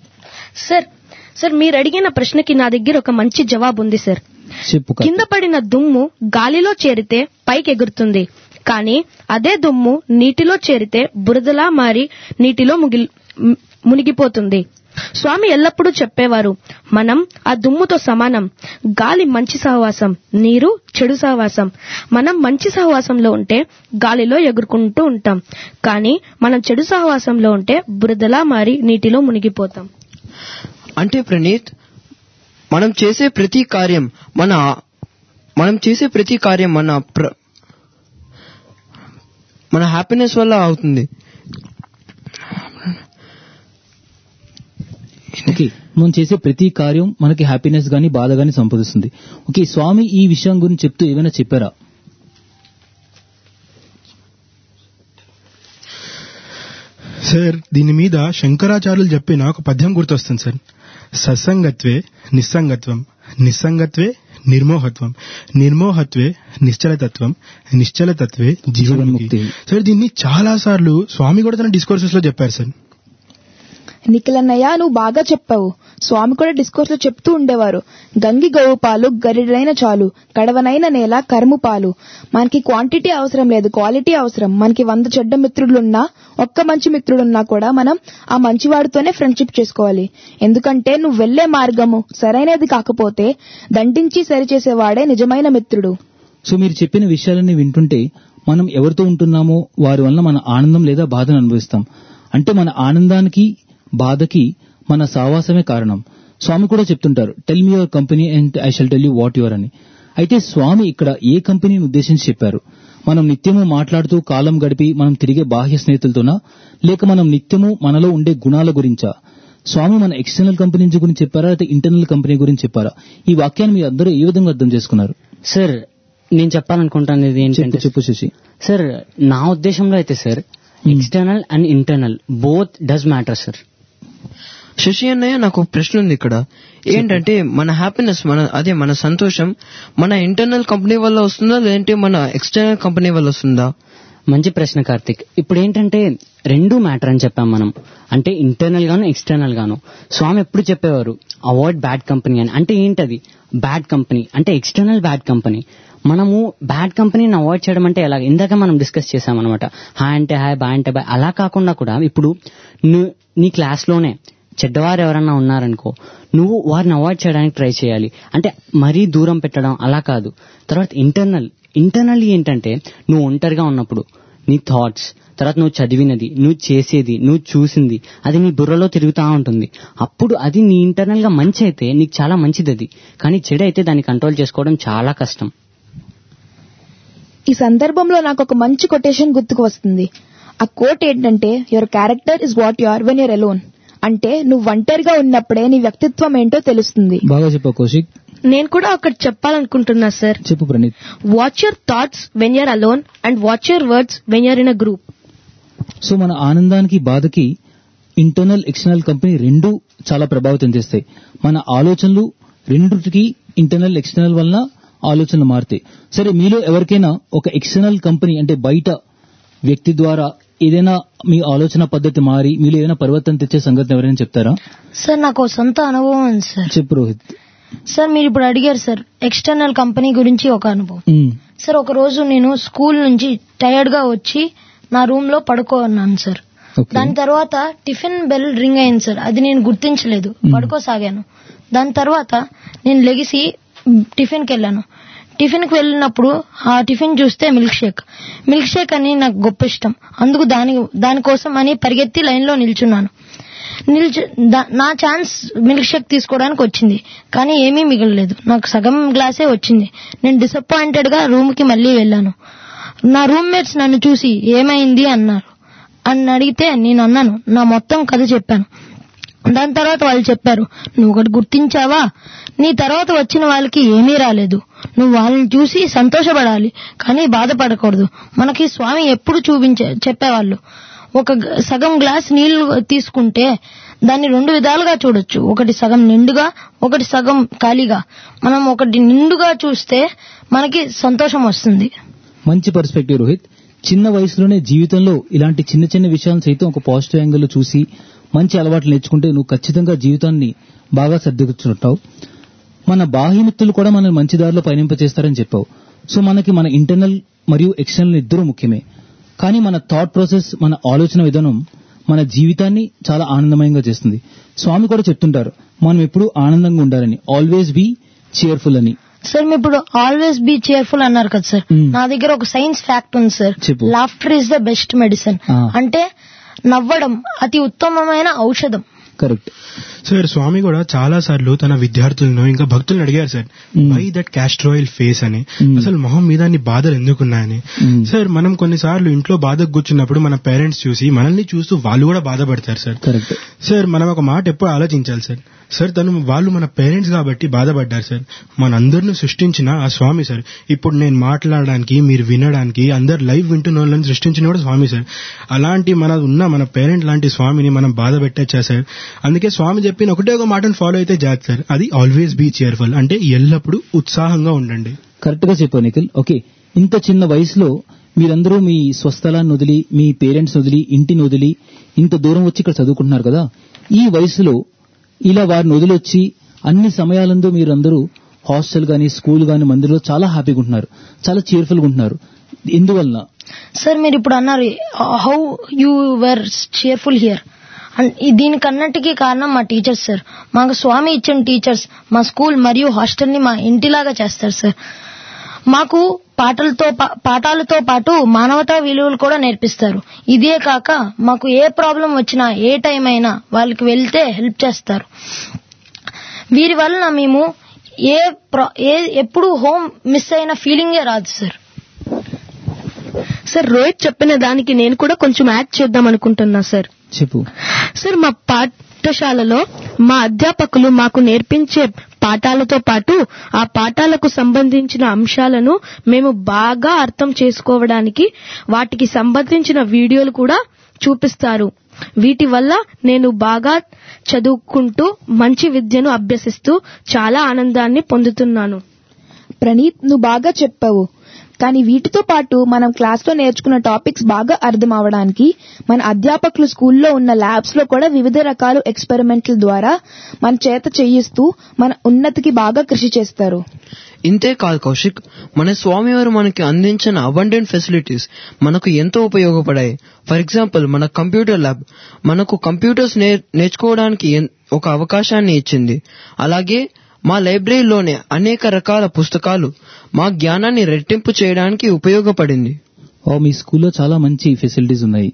సార్ సార్ మీరు అడిగిన ప్రశ్నకి నా దగ్గర ఒక మంచి జవాబు ఉంది సార్ చెప్పు కా- కింద పడిన దుమ్ము గాలిలో చేరితే పైకి ఎగురుతుంది కానీ అదే దుమ్ము నీటిలో చేరితే బురదలా మారి నీటిలో ముగిల్ మ్- మునిగిపోతుంది స్వామి ఎల్లప్పుడూ చెప్పేవారు మనం ఆ దుమ్ముతో సమానం గాలి మంచి సహవాసం నీరు చెడు సహవాసం మనం మంచి సహవాసంలో ఉంటే గాలిలో ఎగురుకుంటూ ఉంటాం కానీ మనం చెడు సహవాసంలో ఉంటే బురదలా మారి నీటిలో మునిగిపోతాం అంటే ప్రణీత్ మనం చేసే ప్రతి కార్యం మన మనం చేసే ప్రతి కార్యం మన ప్ర- మన హ్యాపీనెస్ వల్ల అవుతుంది ఓకే మనం చేసే ప్రతి కార్యం మనకి హ్యాపీనెస్ గాని బాధ గాని సంపాదిస్తుంది ఓకే స్వామి ఈ విషయం గురించి చెప్తూ ఏమైనా చెప్పారా సార్ దీని మీద శంకరాచార్యులు చెప్పిన ఒక పద్యం గుర్తొస్తుంది సార్ సత్సంగత్వే నిస్సంగత్వం నిస్సంగత్వే నిర్మోహత్వం నిర్మోహత్వే నిశ్చలతత్వం నిశ్చలతత్వే జీవన్ముక్తి జీవన్ముక్తి. సార్ దీన్ని చాలా సార్లు స్వామి కూడా తన డిస్కోర్సెస్ లో చెప్పారు సార్ నిఖిలన్నయ్య నువ్వు బాగా చెప్పావు స్వామి కూడా డిస్కోర్స్ లో చెప్తూ ఉండేవారు గంగి గోవు పాలు గరిడైన చాలు కడవనైన నేల కరుము పాలు మనకి క్వాంటిటీ అవసరం లేదు క్వాలిటీ అవసరం మనకి వంద చెడ్డ మిత్రులున్నా ఒక్క మంచి మిత్రుడున్నా కూడా మనం ఆ మంచివాడితోనే ఫ్రెండ్షిప్ చేసుకోవాలి ఎందుకంటే నువ్వు వెళ్లే మార్గము సరైనది కాకపోతే దండించి సరిచేసేవాడే నిజమైన మిత్రుడు సో మీరు చెప్పిన విషయాలన్నీ వింటుంటే మనం ఎవరితో ఉంటున్నామో వారి వల్ల మన ఆనందం లేదా బాధను అనుభవిస్తాం అంటే మన ఆనందానికి బాధకి మన సావాసమే కారణం స్వామి కూడా చెప్తుంటారు tell me your company and I shall tell you what your అని అయితే స్వామి ఇక్కడ ఏ కంపెనీని ఉద్దేశించి చెప్పారు మనం నిత్యము మాట్లాడుతూ కాలం గడిపి మనం తిరిగే బాహ్య స్నేహితులతోనా లేక మనం నిత్యము మనలో ఉండే గుణాల గురించా స్వామి మన ఎక్స్టర్నల్ కంపెనీ గురించి చెప్పారా లేకపోతే ఇంటర్నల్ కంపెనీ గురించి చెప్పారా ఈ వాక్యాన్ని మీరు అందరూ ఏ విధంగా అర్థం చేసుకున్నారు సార్ నేను చెప్పాలనుకుంటాను ఇది చెప్పు ఏంటంటే చెప్పు శశి సార్ నా ఉద్దేశంలో అయితే sir external and internal both does matter sir Sashi అన్నయ్య నాకు ఒక ప్రశ్న ఉంది ఇక్కడ ఏంటంటే మన హ్యాపీనెస్ మన అదే మన సంతోషం మన ఇంటర్నల్ కంపెనీ వల్ల వస్తుందా లేదంటే మన ఎక్స్టర్నల్ కంపెనీ వల్ల వస్తుందా మంచి ప్రశ్న కార్తిక్ ఇప్పుడు ఏంటంటే రెండు మ్యాటర్ అని చెప్పాం మనం అంటే ఇంటర్నల్ గాను ఎక్స్టర్నల్ గాను స్వామి ఎప్పుడు చెప్పేవారు అవాయిడ్ బ్యాడ్ కంపెనీ అని అంటే ఏంటది బ్యాడ్ కంపెనీ అంటే ఎక్స్టర్నల్ బ్యాడ్ కంపెనీ మనము బ్యాడ్ కంపెనీని అవాయిడ్ చేయడం అంటే ఎలా ఇందాక మనం డిస్కస్ చేసాం అనమాట హాయ్ అంటే హాయ్ బాయ్ అంటే బాయ్ అలా కాకుండా కూడా ఇప్పుడు ను- నీ క్లాస్లోనే చెడ్డవారు ఎవరన్నా ఉన్నారనుకో నువ్వు వారిని అవాయిడ్ చేయడానికి ట్రై చేయాలి అంటే మరీ దూరం పెట్టడం అలా కాదు తర్వాత ఇంటర్నల్ ఇంటర్నల్లీ ఏంటంటే నువ్వు ఒంటరిగా ఉన్నప్పుడు నీ థాట్స్ తర్వాత నువ్వు చదివినది నువ్వు చేసేది నువ్వు చూసింది అది నీ బుర్రలో తిరుగుతూ ఉంటుంది అప్పుడు అది నీ ఇంటర్నల్ గా మంచి అయితే నీకు చాలా మంచిది అది కానీ చెడు అయితే దాన్ని కంట్రోల్ చేసుకోవడం చాలా కష్టం ఈ సందర్భంలో నాకు ఒక మంచి కొటేషన్ గుర్తుకు వస్తుంది ఆ కోట్ ఏంటంటే your character is what you are when you're alone అంటే నువ్వు ఒంటరిగా ఉన్నప్పుడే నీ వ్యక్తిత్వం ఏంటో తెలుస్తుంది బాగా చెప్పావు కౌశిక్ నేను కూడా ఒకటి చెప్పాలనుకుంటున్నా సార్ చెప్పు Praneeth watch your thoughts when you're alone and watch your words when you're in a group so మన ఆనందానికి బాధకి ఇంటర్నల్ ఎక్స్టర్నల్ కంపెనీ రెండు చాలా ప్రభావితం చేస్తాయి మన ఆలోచనలు రెండుకి ఇంటర్నల్ ఎక్స్టర్నల్ వలన ఆలోచనలు మారుతాయి సరే మీలో ఎవరికైనా ఒక ఎక్స్టర్నల్ కంపెనీ అంటే బయట వ్యక్తి ద్వారా ఏదైనా మీ ఆలోచన పద్ధతి మారి మీలో ఏదైనా పరివర్తన తెచ్చే సంగతి ఎవరైనా చెప్తారా సార్ నాకు ఓ సొంత అనుభవం ఉంది సార్ చెప్పు రోహిత్ సార్ మీరు ఇప్పుడు అడిగారు సార్ ఎక్స్టర్నల్ కంపెనీ గురించి ఒక అనుభవం ఉమ్, సార్ ఒక రోజు నేను స్కూల్ నుంచి టైర్డ్ గా వచ్చి నా రూమ్ లో పడుకోన్నాను సార్ ఓకే దాని తర్వాత టిఫిన్ బెల్ రింగ్ అయింది సార్ అది నేను గుర్తించలేదు పడుకోసాగాను దాని తర్వాత నేను లెగిసి టిఫిన్ కి వెళ్ళాను టిఫిన్ కి వెళ్ళినప్పుడు ఆ టిఫిన్ చూస్తే మిల్క్ షేక్ మిల్క్ షేక్ అని నాకు గొప్ప ఇష్టం అందుకు దాని దానికోసం అని పరిగెత్తి లైన్ లో నిల్చున్నాను నిల్చు దా- నా ఛాన్స్ మిల్క్ షేక్ తీసుకోవడానికి వచ్చింది కానీ ఏమీ మిగలలేదు నాకు సగం గ్లాసే వచ్చింది నేను డిసప్పాయింటెడ్ గా రూమ్ కి మళ్ళీ వెళ్ళాను నా రూమ్మేట్స్ నన్ను చూసి ఏమైంది అన్నారు అని అడిగితే నేను అన్నాను నా మొత్తం కథ చెప్పాను దాని తర్వాత వాళ్ళు చెప్పారు నువ్వు ఒకటి గుర్తించావా నీ తర్వాత వచ్చిన వాళ్ళకి ఏమీ రాలేదు నువ్వు వాళ్ళని చూసి సంతోషపడాలి కానీ బాధపడకూడదు మనకి స్వామి ఎప్పుడు చూపించే చెప్పేవాళ్ళు ఒక గ- సగం గ్లాస్ నీళ్లు తీసుకుంటే దాన్ని రెండు విధాలుగా చూడొచ్చు ఒకటి సగం నిండుగా ఒకటి సగం ఖాళీగా మనం ఒకటి నిండుగా చూస్తే మనకి సంతోషం వస్తుంది మంచి పర్స్పెక్టివ్ రోహిత్ చిన్న వయసులోనే జీవితంలో ఇలాంటి చిన్న చిన్న విషయాలను సైతం ఒక పాజిటివ్ యాంగిల్ లో చూసి మంచి అలవాట్లు నేర్చుకుంటే నువ్వు ఖచ్చితంగా జీవితాన్ని బాగా సర్దుకుంటుంటావు మన బాహ్యమిత్రులు కూడా మనల్ని మంచి దారిలో పయనింపచేస్తారని చెప్పావు సో మనకి మన ఇంటర్నల్ మరియు ఎక్స్టర్నల్ ఇద్దరు ముఖ్యమే కానీ మన థాట్ ప్రాసెస్ మన ఆలోచన విధానం మన జీవితాన్ని చాలా ఆనందమయంగా చేస్తుంది స్వామి కూడా చెప్తుంటారు మనం ఎప్పుడు ఆనందంగా ఉండాలని ఆల్వేస్ బీ చియర్ఫుల్ అని సార్ మీరు ఇప్పుడు ఆల్వేస్ బీ చేర్ఫుల్ అన్నారు కదా సార్ మ్మ్. నా దగ్గర ఒక సైన్స్ ఫ్యాక్ట్ ఉంది సార్ చెప్పు. Laughter is the best medicine ఆ. అంటే నవ్వడం అతి ఉత్తమమైన ఔషధం కరెక్ట్ సార్ స్వామి కూడా చాలా సార్లు తన విద్యార్థులను ఇంకా భక్తులను అడిగారు sir Mm. Why that castor oil face అని Mm. అసలు మొహం మీద అన్ని బాధలు ఎందుకున్నాయని Mm. సార్ మనం కొన్నిసార్లు ఇంట్లో బాధకు కూర్చున్నప్పుడు మన పేరెంట్స్ చూసి మనల్ని చూస్తూ వాళ్ళు కూడా బాధపడతారు సార్ కరెక్ట్ సార్ మనం ఒక మాట ఎప్పుడు ఆలోచించాలి సార్ సార్ తను వాళ్ళు మన పేరెంట్స్ కాబట్టి బాధపడ్డారు సార్ మనందరిని సృష్టించిన ఆ స్వామి సార్ ఇప్పుడు నేను మాట్లాడడానికి మీరు వినడానికి అందరు లైవ్ వింటున్న వాళ్ళని సృష్టించిన కూడా స్వామి సార్ అలాంటి మన ఉన్న మన పేరెంట్ లాంటి స్వామిని మనం బాధ పెట్టచ్చా సార్ అందుకే స్వామి చెప్పిన ఒకటే ఒక మాటను ఫాలో అయితే జాత్ సార్ అది ఆల్వేస్ బీ చేర్ఫుల్ అంటే ఎల్లప్పుడూ ఉత్సాహంగా ఉండండి కరెక్ట్ గా చెప్పావు నిఖిల్ ఓకే ఇంత చిన్న వయసులో మీరందరూ మీ స్వస్థలాన్ని వదిలి మీ పేరెంట్స్ వదిలి ఇంటిని వదిలి ఇంత దూరం వచ్చి ఇక్కడ చదువుకుంటున్నారు కదా ఈ వయసులో ఇలా వారిని వదిలొచ్చి అన్ని సమయాలందు మీరందరూ హాస్టల్ గాని స్కూల్ గాని మందిలో చాలా హ్యాపీగా ఉంటున్నారు చాలా cheerful గా ఉంటున్నారు ఎందువలన సార్ మీరు ఇప్పుడు అన్నారు how you were cheerful here దీనికి అన్నట్టుకి కారణం మా టీచర్స్ సార్ మాకు స్వామి ఇచ్చిన టీచర్స్ మా స్కూల్ మరియు హాస్టల్ ని మా ఇంటిలాగా చేస్తారు సార్ మాకు పాటలతో పా- పాఠాలతో పాటు మానవతా విలువలు కూడా నేర్పిస్తారు ఇదే కాక మాకు ఏ ప్రాబ్లం వచ్చినా ఏ టైం అయినా వాళ్ళకి వెళ్తే హెల్ప్ చేస్తారు వీరి వలన మేము ఏ ప్రా- ఏ ఎప్పుడు హోమ్ మిస్ అయిన ఫీలింగే రాదు సార్ సార్ రోహిత్ చెప్పిన దానికి నేను కూడా కొంచెం యాడ్ చేద్దాం అనుకుంటున్నా సార్ చెప్పు సార్ మా పాఠశాలలో మా అధ్యాపకులు మాకు నేర్పించే పాఠాలతో పాటు ఆ పాఠాలకు సంబంధించిన అంశాలను మేము బాగా అర్థం చేసుకోవడానికి వాటికి సంబంధించిన వీడియోలు కూడా చూపిస్తారు వీటి వల్ల నేను బాగా చదువుకుంటూ మంచి విద్యను అభ్యసిస్తూ చాలా ఆనందాన్ని పొందుతున్నాను ప్రణీత్ నువ్వు బాగా చెప్పావు కానీ వీటితో పాటు మనం క్లాస్లో నేర్చుకున్న టాపిక్స్ బాగా అర్థం అవడానికి మన అధ్యాపకులు స్కూల్లో ఉన్న ల్యాబ్స్ లో కూడా వివిధ రకాల ఎక్స్పెరిమెంట్ల ద్వారా మన చేత చేయిస్తూ మన ఉన్నతికి బాగా కృషి చేస్తారు ఇంతే కాదు కౌశిక్ మన స్వామివారు మనకి అందించిన అబండెంట్ ఫెసిలిటీస్ మనకు ఎంతో ఉపయోగపడాయి ఫర్ ఎగ్జాంపుల్ మన కంప్యూటర్ ల్యాబ్ మనకు కంప్యూటర్స్ నేర్- నేర్చుకోవడానికి ఎన్- ఒక అవకాశాన్ని ఇచ్చింది అలాగే మా లైబ్రరీలోనే అనేక రకాల పుస్తకాలు మా జ్ఞానాన్ని రెట్టింపు చేయడానికి ఉపయోగపడింది ఓ మీ స్కూల్లో చాలా మంచి ఫెసిలిటీస్ ఉన్నాయి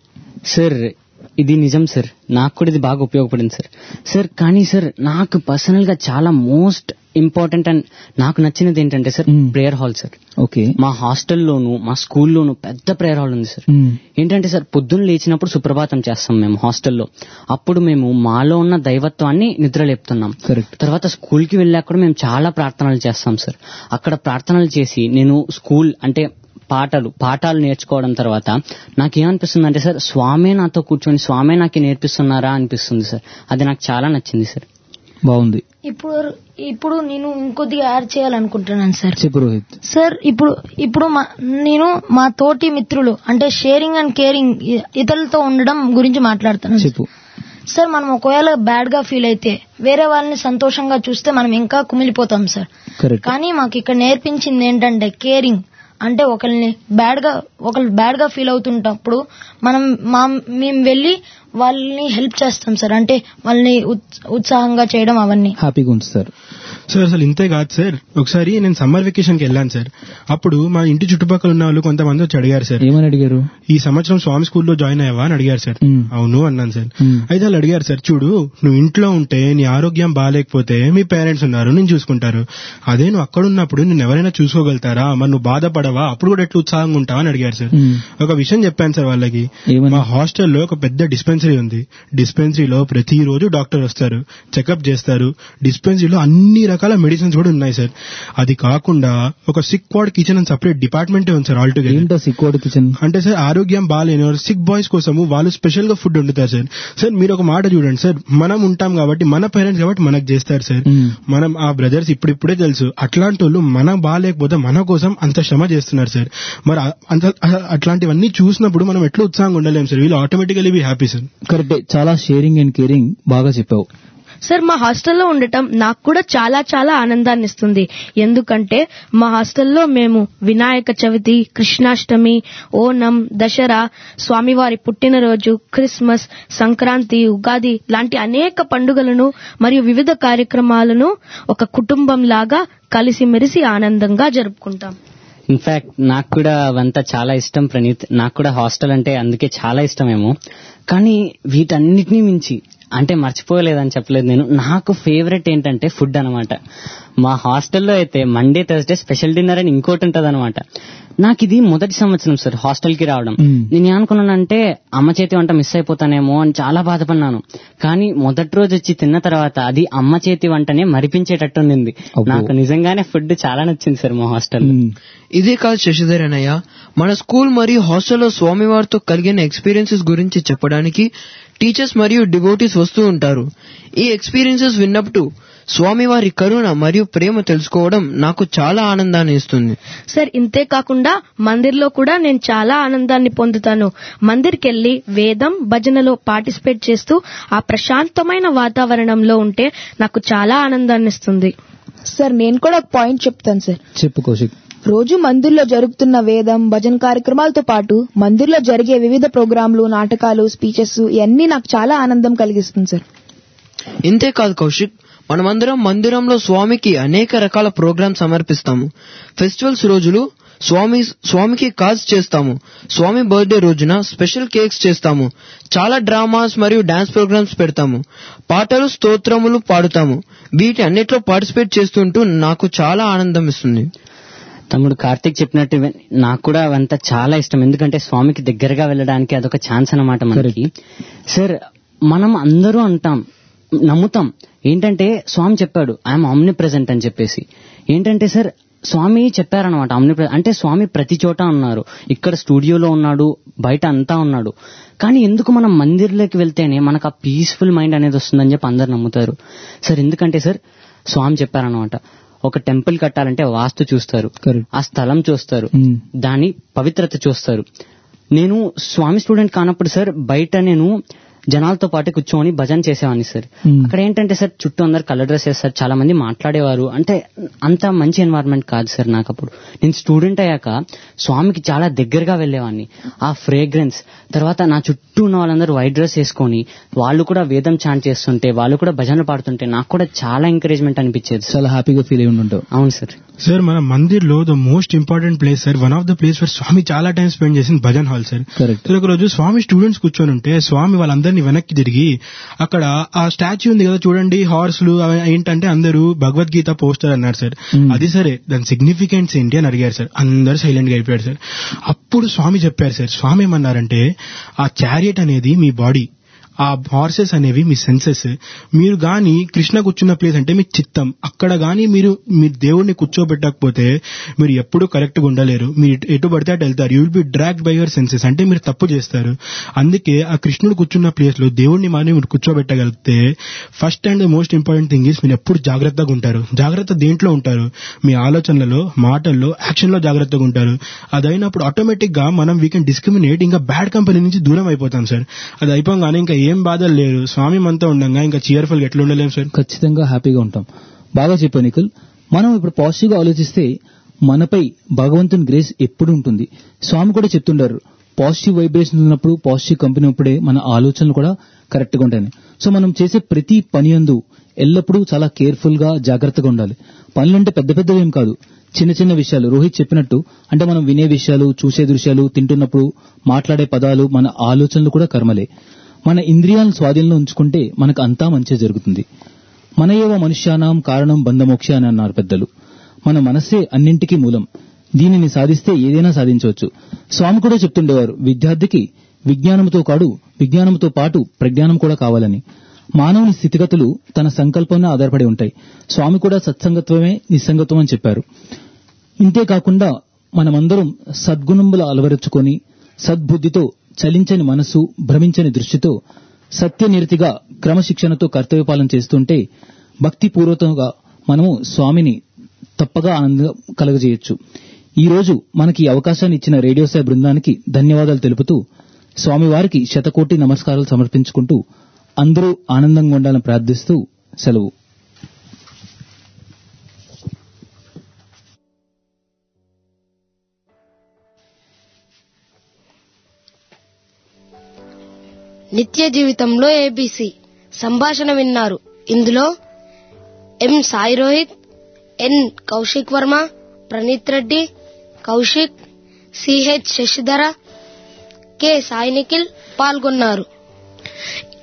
సార్ ఇది నిజం సార్ నాకు కూడా ఇది బాగా ఉపయోగపడింది సార్ సార్ కానీ సార్ నాకు పర్సనల్ గా చాలా మోస్ట్ ఇంపార్టెంట్ అండ్ నాకు నచ్చినది ఏంటంటే sir Hmm. Prayer hall sir okay మా హాస్టల్లోను మా స్కూల్లోను పెద్ద ప్రేయర్ హాల్ ఉంది సార్ మ్మ్. ఏంటంటే సార్ పొద్దున్న లేచినప్పుడు సుప్రభాతం చేస్తాం మేము హాస్టల్లో అప్పుడు మేము మాలో ఉన్న దైవత్వాన్ని నిద్రలేపుతున్నాం కరెక్ట్ తర్వాత స్కూల్ కి వెళ్ళాక కూడా మేము చాలా ప్రార్థనలు చేస్తాం సార్ అక్కడ ప్రార్థనలు చేసి నేను స్కూల్ అంటే పాటలు పాఠాలు నేర్చుకోవడం తర్వాత నాకేమనిపిస్తుంది అంటే సార్ స్వామే నాతో కూర్చొని స్వామే నాకు నేర్పిస్తున్నారా అనిపిస్తుంది సార్ అది నాకు చాలా నచ్చింది సార్ బాగుంది ఇప్పుడు ఇప్పుడు నేను ఇంకొద్దిగా యాడ్ చేయాలనుకుంటున్నాను సార్ చెప్పు రోహిత్ సార్ ఇప్పుడు ఇప్పుడు మా- నేను మా తోటి మిత్రులు అంటే షేరింగ్ అండ్ కేరింగ్ ఇతరులతో ఉండడం గురించి మాట్లాడుతున్నాను చెప్పు సార్ మనం ఒకవేళ బ్యాడ్ గా ఫీల్ అయితే వేరే వాళ్ళని సంతోషంగా చూస్తే మనం ఇంకా కుమిలిపోతాం సార్ కరెక్ట్ కానీ మాకు ఇక్కడ నేర్పించింది ఏంటంటే కేరింగ్ అంటే ఒకరిని బ్యాడ్ గా ఒకరు బ్యాడ్ గా ఫీల్ అవుతుంటప్పుడు మనం మా మేము వెళ్ళి వాళ్ళని హెల్ప్ చేస్తాం సార్ అంటే వాళ్ళని ఉత్- ఉత్సాహంగా చేయడం అవన్నీ హ్యాపీగా ఉంచుతారు సార్ అసలు ఇంతే కాదు సార్ ఒకసారి నేను సమ్మర్ వెకేషన్ కి వెళ్ళాను సార్ అప్పుడు మా ఇంటి చుట్టుపక్కల ఉన్న వాళ్ళు కొంతమంది వచ్చి అడిగారు సార్ ఏమని అడిగారు ఈ సంవత్సరం స్వామి స్కూల్లో జాయిన్ అయ్యావా అని అడిగారు సార్ మ్మ్. అవును అన్నాను సార్ మ్మ్. అయితే వాళ్ళు అడిగారు సార్ చూడు నువ్వు ఇంట్లో ఉంటే నీ ఆరోగ్యం బాగాలేకపోతే మీ పేరెంట్స్ ఉన్నారు నేను చూసుకుంటారు అదే నువ్వు అక్కడ ఉన్నప్పుడు నిన్ను ఎవరైనా చూసుకోగలుగుతారా మరి నువ్వు బాధపడవా అప్పుడు కూడా ఎట్లా ఉత్సాహంగా ఉంటావా అని అడిగారు సార్ మ్మ్. ఒక విషయం చెప్పాను సార్ వాళ్ళకి ఏమని? మా హాస్టల్లో ఒక పెద్ద డిస్పెన్సరీ ఉంది డిస్పెన్సరీలో ప్రతిరోజు డాక్టర్ వస్తారు చెకప్ చేస్తారు డిస్పెన్సరీలో అన్ని రకాల మెడిసిన్స్ కూడా ఉన్నాయి సార్ అది కాకుండా ఒక సిక్ వార్డ్ కిచెన్ అని సపరేట్ డిపార్ట్మెంటే ఉంది సార్ ఆల్ టుగెదర్ ఏంటో సిక్కోడ్ కిచెన్ అంటే సార్ ఆరోగ్యం బాగాలేని వారు సిక్ బాయ్స్ కోసము వాళ్ళు స్పెషల్ గా ఫుడ్ వండుతారు సార్ సార్ మీరు ఒక మాట చూడండి సార్ మనం ఉంటాం కాబట్టి మన పేరెంట్స్ కాబట్టి మనకు చేస్తారు సార్ మ్మ్. మనం ఆ బ్రదర్స్ ఇప్పుడిప్పుడే తెలుసు అట్లాంటి వాళ్ళు మనం బాగాలేకపోతే మన కోసం అంత శ్రమ చేస్తున్నారు సార్ మరి ఆ- అంత అ- అట్లాంటివన్నీ చూసినప్పుడు మనం ఎట్లా ఉత్సాహంగా ఉండలేం సార్ వీళ్ళు ఆటోమేటికలీ బి హ్యాపీ సార్ కరెక్టే చాలా షేరింగ్ అండ్ కేరింగ్ బాగా చెప్పావు సార్ మా హాస్టల్లో ఉండటం నాకు కూడా చాలా చాలా ఆనందాన్ని ఇస్తుంది ఎందుకంటే మా హాస్టల్లో మేము వినాయక చవితి కృష్ణాష్టమి ఓనం దసరా స్వామివారి పుట్టినరోజు క్రిస్మస్ సంక్రాంతి ఉగాది లాంటి అనేక పండుగలను మరియు వివిధ కార్యక్రమాలను ఒక కుటుంబం లాగా కలిసిమెలిసి ఆనందంగా జరుపుకుంటాం ఇన్ఫాక్ట్ నాకు కూడా అవంతా చాలా ఇష్టం ప్రణీత్ నాకు కూడా హాస్టల్ అంటే అందుకే చాలా ఇష్టమేమో కానీ వీటన్నిటినీ మించి అంటే మర్చిపోలేదని చెప్పలేదు నేను నాకు ఫేవరెట్ ఏంటంటే ఫుడ్ అన్నమాట మా హాస్టల్లో అయితే మండే థర్స్డే స్పెషల్ డిన్నర్ అని ఇంకోటి ఉంటుంది అనమాట నాకు ఇది మొదటి సంవత్సరం సార్ హాస్టల్ కి రావడం మ్మ్. నేను ఏమనుకున్నానంటే అమ్మ చేతి వంట మిస్ అయిపోతానేమో అని చాలా బాధపడినాను కానీ మొదటి రోజు వచ్చి తిన్న తర్వాత అది అమ్మ చేతి వంటనే మరిపించేటట్టుండింది అబ్బో. నాకు నిజంగానే ఫుడ్ చాలా నచ్చింది సార్ మా హాస్టల్ మ్మ్. ఇదే కాదు శశిధర్ అన్నయ్య మన స్కూల్ మరియు హాస్టల్లో స్వామివారితో కలిగిన ఎక్స్పీరియన్సెస్ గురించి చెప్పడానికి టీచర్స్ మరియు డివోటీస్ వస్తూ ఉంటారు ఈ ఎక్స్పీరియన్సెస్ విన్నప్పుడు స్వామివారి కరుణ మరియు ప్రేమ తెలుసుకోవడం నాకు చాలా ఆనందాన్ని ఇస్తుంది సార్ ఇంతే కాకుండా మందిర్లో కూడా నేను చాలా ఆనందాన్ని పొందుతాను మందిర్కెళ్ళి వేదం భజనలో పార్టిసిపేట్ చేస్తూ ఆ ప్రశాంతమైన వాతావరణంలో ఉంటే నాకు చాలా ఆనందాన్ని ఇస్తుంది సార్ నేను కూడా ఒక పాయింట్ చెప్తాను సార్ చెప్పు కౌశిక్ రోజు మందిర్లో జరుగుతున్న వేదం భజన కార్యక్రమాలతో పాటు మందిర్లో జరిగే వివిధ ప్రోగ్రాంలు నాటకాలు స్పీచెస్ ఇవన్నీ నాకు చాలా ఆనందం కలిగిస్తుంది సార్ ఇంతే కాదు కౌశిక్ మనమందరం మందిరంలో స్వామికి అనేక రకాల ప్రోగ్రామ్స్ సమర్పిస్తాము ఫెస్టివల్స్ రోజులు స్వామి స్వామికి కాజ్ చేస్తాము స్వామి బర్త్డే రోజున స్పెషల్ కేక్స్ చేస్తాము చాలా డ్రామాస్ మరియు డాన్స్ ప్రోగ్రామ్స్ పెడతాము పాటలు స్తోత్రములు పాడుతాము వీటి అన్నిట్లో పార్టిసిపేట్ చేస్తుంటూ నాకు చాలా ఆనందం ఇస్తుంది తమ్ముడు కార్తీక్ చెప్పినట్టు ఇవ- నాకు కూడా అవంతా చాలా ఇష్టం ఎందుకంటే స్వామికి దగ్గరగా వెళ్ళడానికి అదొక ఛాన్స్ అన్నమాట మనకి సార్ మనం అందరూ అంటాం నమ్ముతాం ఏంటంటే స్వామి చెప్పాడు ఐఎమ్ ఆమ్ని ప్రెసెంట్ అని చెప్పేసి ఏంటంటే సార్ స్వామి చెప్పారనమాట అమ్ని అంటే స్వామి ప్రతి చోట ఉన్నారు ఇక్కడ స్టూడియోలో ఉన్నాడు బయట అంతా ఉన్నాడు కానీ ఎందుకు మనం మందిర్లోకి వెళ్తేనే మనకు ఆ పీస్ఫుల్ మైండ్ అనేది వస్తుందని చెప్పి అందరు నమ్ముతారు సార్ ఎందుకంటే సార్ స్వామి చెప్పారనమాట ఒక టెంపుల్ కట్టాలంటే వాస్తు చూస్తారు Correct. ఆ స్థలం చూస్తారు Hmm. దాని పవిత్రత చూస్తారు నేను స్వామి స్టూడెంట్ కానప్పుడు సార్ బయట నేను జనాలతో పాటు కూర్చొని భజన చేసేవాడిని సార్ Hmm. అక్కడ ఏంటంటే సార్ చుట్టూ అందరు కలర్ డ్రెస్ వేస్తారు చాలా మంది మాట్లాడేవారు అంటే అంత మంచి ఎన్వైరన్మెంట్ కాదు సార్ నాకు అప్పుడు నేను స్టూడెంట్ అయ్యాక స్వామికి చాలా దగ్గరగా వెళ్ళేవాడిని ఆ ఫ్రేగ్రెన్స్ తర్వాత నా చుట్టూ ఉన్న వాళ్ళందరూ వైట్ డ్రెస్ వేసుకొని వాళ్ళు కూడా వేదం చాంట్ చేస్తుంటే వాళ్ళు కూడా భజనలు పాడుతుంటే నాకు కూడా చాలా ఎంకరేజ్మెంట్ అనిపించేది సార్ చాలా హ్యాపీగా ఫీల్ అయి ఉండుంటావు అవును సార్ సార్ మన మందిర్ లో the most important place sir one of the place for Swami చాలా టైం స్పెండ్ చేసిన bhajan hall sir Correct. Sir ఒక రోజు స్వామి స్టూడెంట్స్ కూర్చొని ఉంటే స్వామి వాళ్ళందరినీ వెనక్కి తిరిగి అక్కడ ఆ స్టాచ్యూ ఉంది కదా చూడండి హార్స్లు అవి ఏంటంటే అందరూ భగవద్గీత పోస్టర్ అన్నారు సార్ Hmm. అది సరే దాని సిగ్నిఫికెన్స్ ఏంటి అని అడిగారు సార్ అందరు సైలెంట్ గా అయిపోయారు సార్ అప్పుడు స్వామి చెప్పారు సార్ స్వామి ఏమన్నారంటే ఆ చారియట్ అనేది మీ బాడీ ఆ హార్సెస్ అనేవి మీ సెన్సెస్ మీరు గాని కృష్ణ కూర్చున్న ప్లేస్ అంటే మీ చిత్తం అక్కడ గాని మీరు మీరు దేవుడిని కూర్చోబెట్టకపోతే మీరు ఎప్పుడు కరెక్ట్ గా ఉండలేరు మీరు ఎటు- ఎటు పడితే అటు వెళ్తారు you will be dragged by your senses అంటే మీరు తప్పు చేస్తారు అందుకే ఆ కృష్ణుడు కూర్చున్న ప్లేస్ లో దేవుడిని మాని మీరు కూర్చోబెట్టగలిగితే first and most important thing is మీరు ఎప్పుడు జాగ్రత్తగా ఉంటారు జాగ్రత్త దేంట్లో ఉంటారు మీ ఆలోచనలలో మాటల్లో యాక్షన్ లో జాగ్రత్తగా ఉంటారు అది అయినప్పుడు ఆటోమేటిక్ గా మనం వీ కెన్ డిస్క్రిమినేట్ ఇంకా బ్యాడ్ కంపెనీ నుంచి దూరం అయిపోతాం సార్ అది అయిపోగానే ఇంకా ఏం బాధలు లేరు స్వామి మనతో ఉండగా ఇంకా చీర్ఫుల్ గా ఎట్లా ఉండలేం సార్ ఖచ్చితంగా హ్యాపీగా ఉంటాం బాగా చెప్పావు నిఖిల్ మనం ఇప్పుడు పాజిటివ్ గా ఆలోచిస్తే మనపై భగవంతుని గ్రేస్ ఎప్పుడు ఉంటుంది స్వామి కూడా చెప్తుండారు పాజిటివ్ వైబ్రేషన్ ఉన్నప్పుడు పాజిటివ్ కంపెనీ ఉన్నప్పుడే మన ఆలోచనలు కూడా కరెక్ట్ గా ఉంటాయి సో మనం చేసే ప్రతి పని అందు ఎల్లప్పుడూ చాలా కేర్ఫుల్ గా జాగ్రత్తగా ఉండాలి పనులంటే పెద్ద పెద్దవి ఏం కాదు చిన్న చిన్న విషయాలు రోహిత్ చెప్పినట్టు అంటే మనం వినే విషయాలు చూసే దృశ్యాలు తింటున్నప్పుడు మాట్లాడే పదాలు మన ఆలోచనలు కూడా కర్మలే మన ఇంద్రియాలను స్వాధీనంలో ఉంచుకుంటే మనకు అంతా మంచి జరుగుతుంది మన ఏవ మనుష్యానాం కారణం బంధమోక్ష అని అన్నారు పెద్దలు మన మనస్సే అన్నింటికీ మూలం దీనిని సాధిస్తే ఏదైనా సాధించవచ్చు స్వామి కూడా చెప్తుండేవారు విద్యార్థికి విజ్ఞానంతో కాడు విజ్ఞానంతో పాటు ప్రజ్ఞానం కూడా కావాలని మానవుని స్థితిగతులు తన సంకల్పంలో ఆధారపడి ఉంటాయి స్వామి కూడా సత్సంగత్వమే నిస్సంగత్వం అని చెప్పారు ఇంతే కాకుండా మనమందరం సద్గుణములు అలవరుచుకొని సద్బుద్ధితో చలించని మనసు భ్రమించని దృష్టితో సత్యనిరతిగా క్రమశిక్షణతో కర్తవ్యపాలన చేస్తుంటే భక్తిపూర్వకంగా మనము స్వామిని తప్పగా ఆనందం కలగజేయొచ్చు ఈ రోజు మనకి ఈ అవకాశాన్ని ఇచ్చిన రేడియో సాయి బృందానికి ధన్యవాదాలు తెలుపుతూ స్వామివారికి శతకోటి నమస్కారాలు సమర్పించుకుంటూ అందరూ ఆనందంగా ఉండాలని ప్రార్థిస్తూ సెలవు నిత్య జీవితంలో ఏబీసీ సంభాషణ విన్నారు ఇందులో M Sai Rohit N Kaushik Varma Praneeth Reddy Kaushik CH Shashidhara K Sai Nikhil పాల్గొన్నారు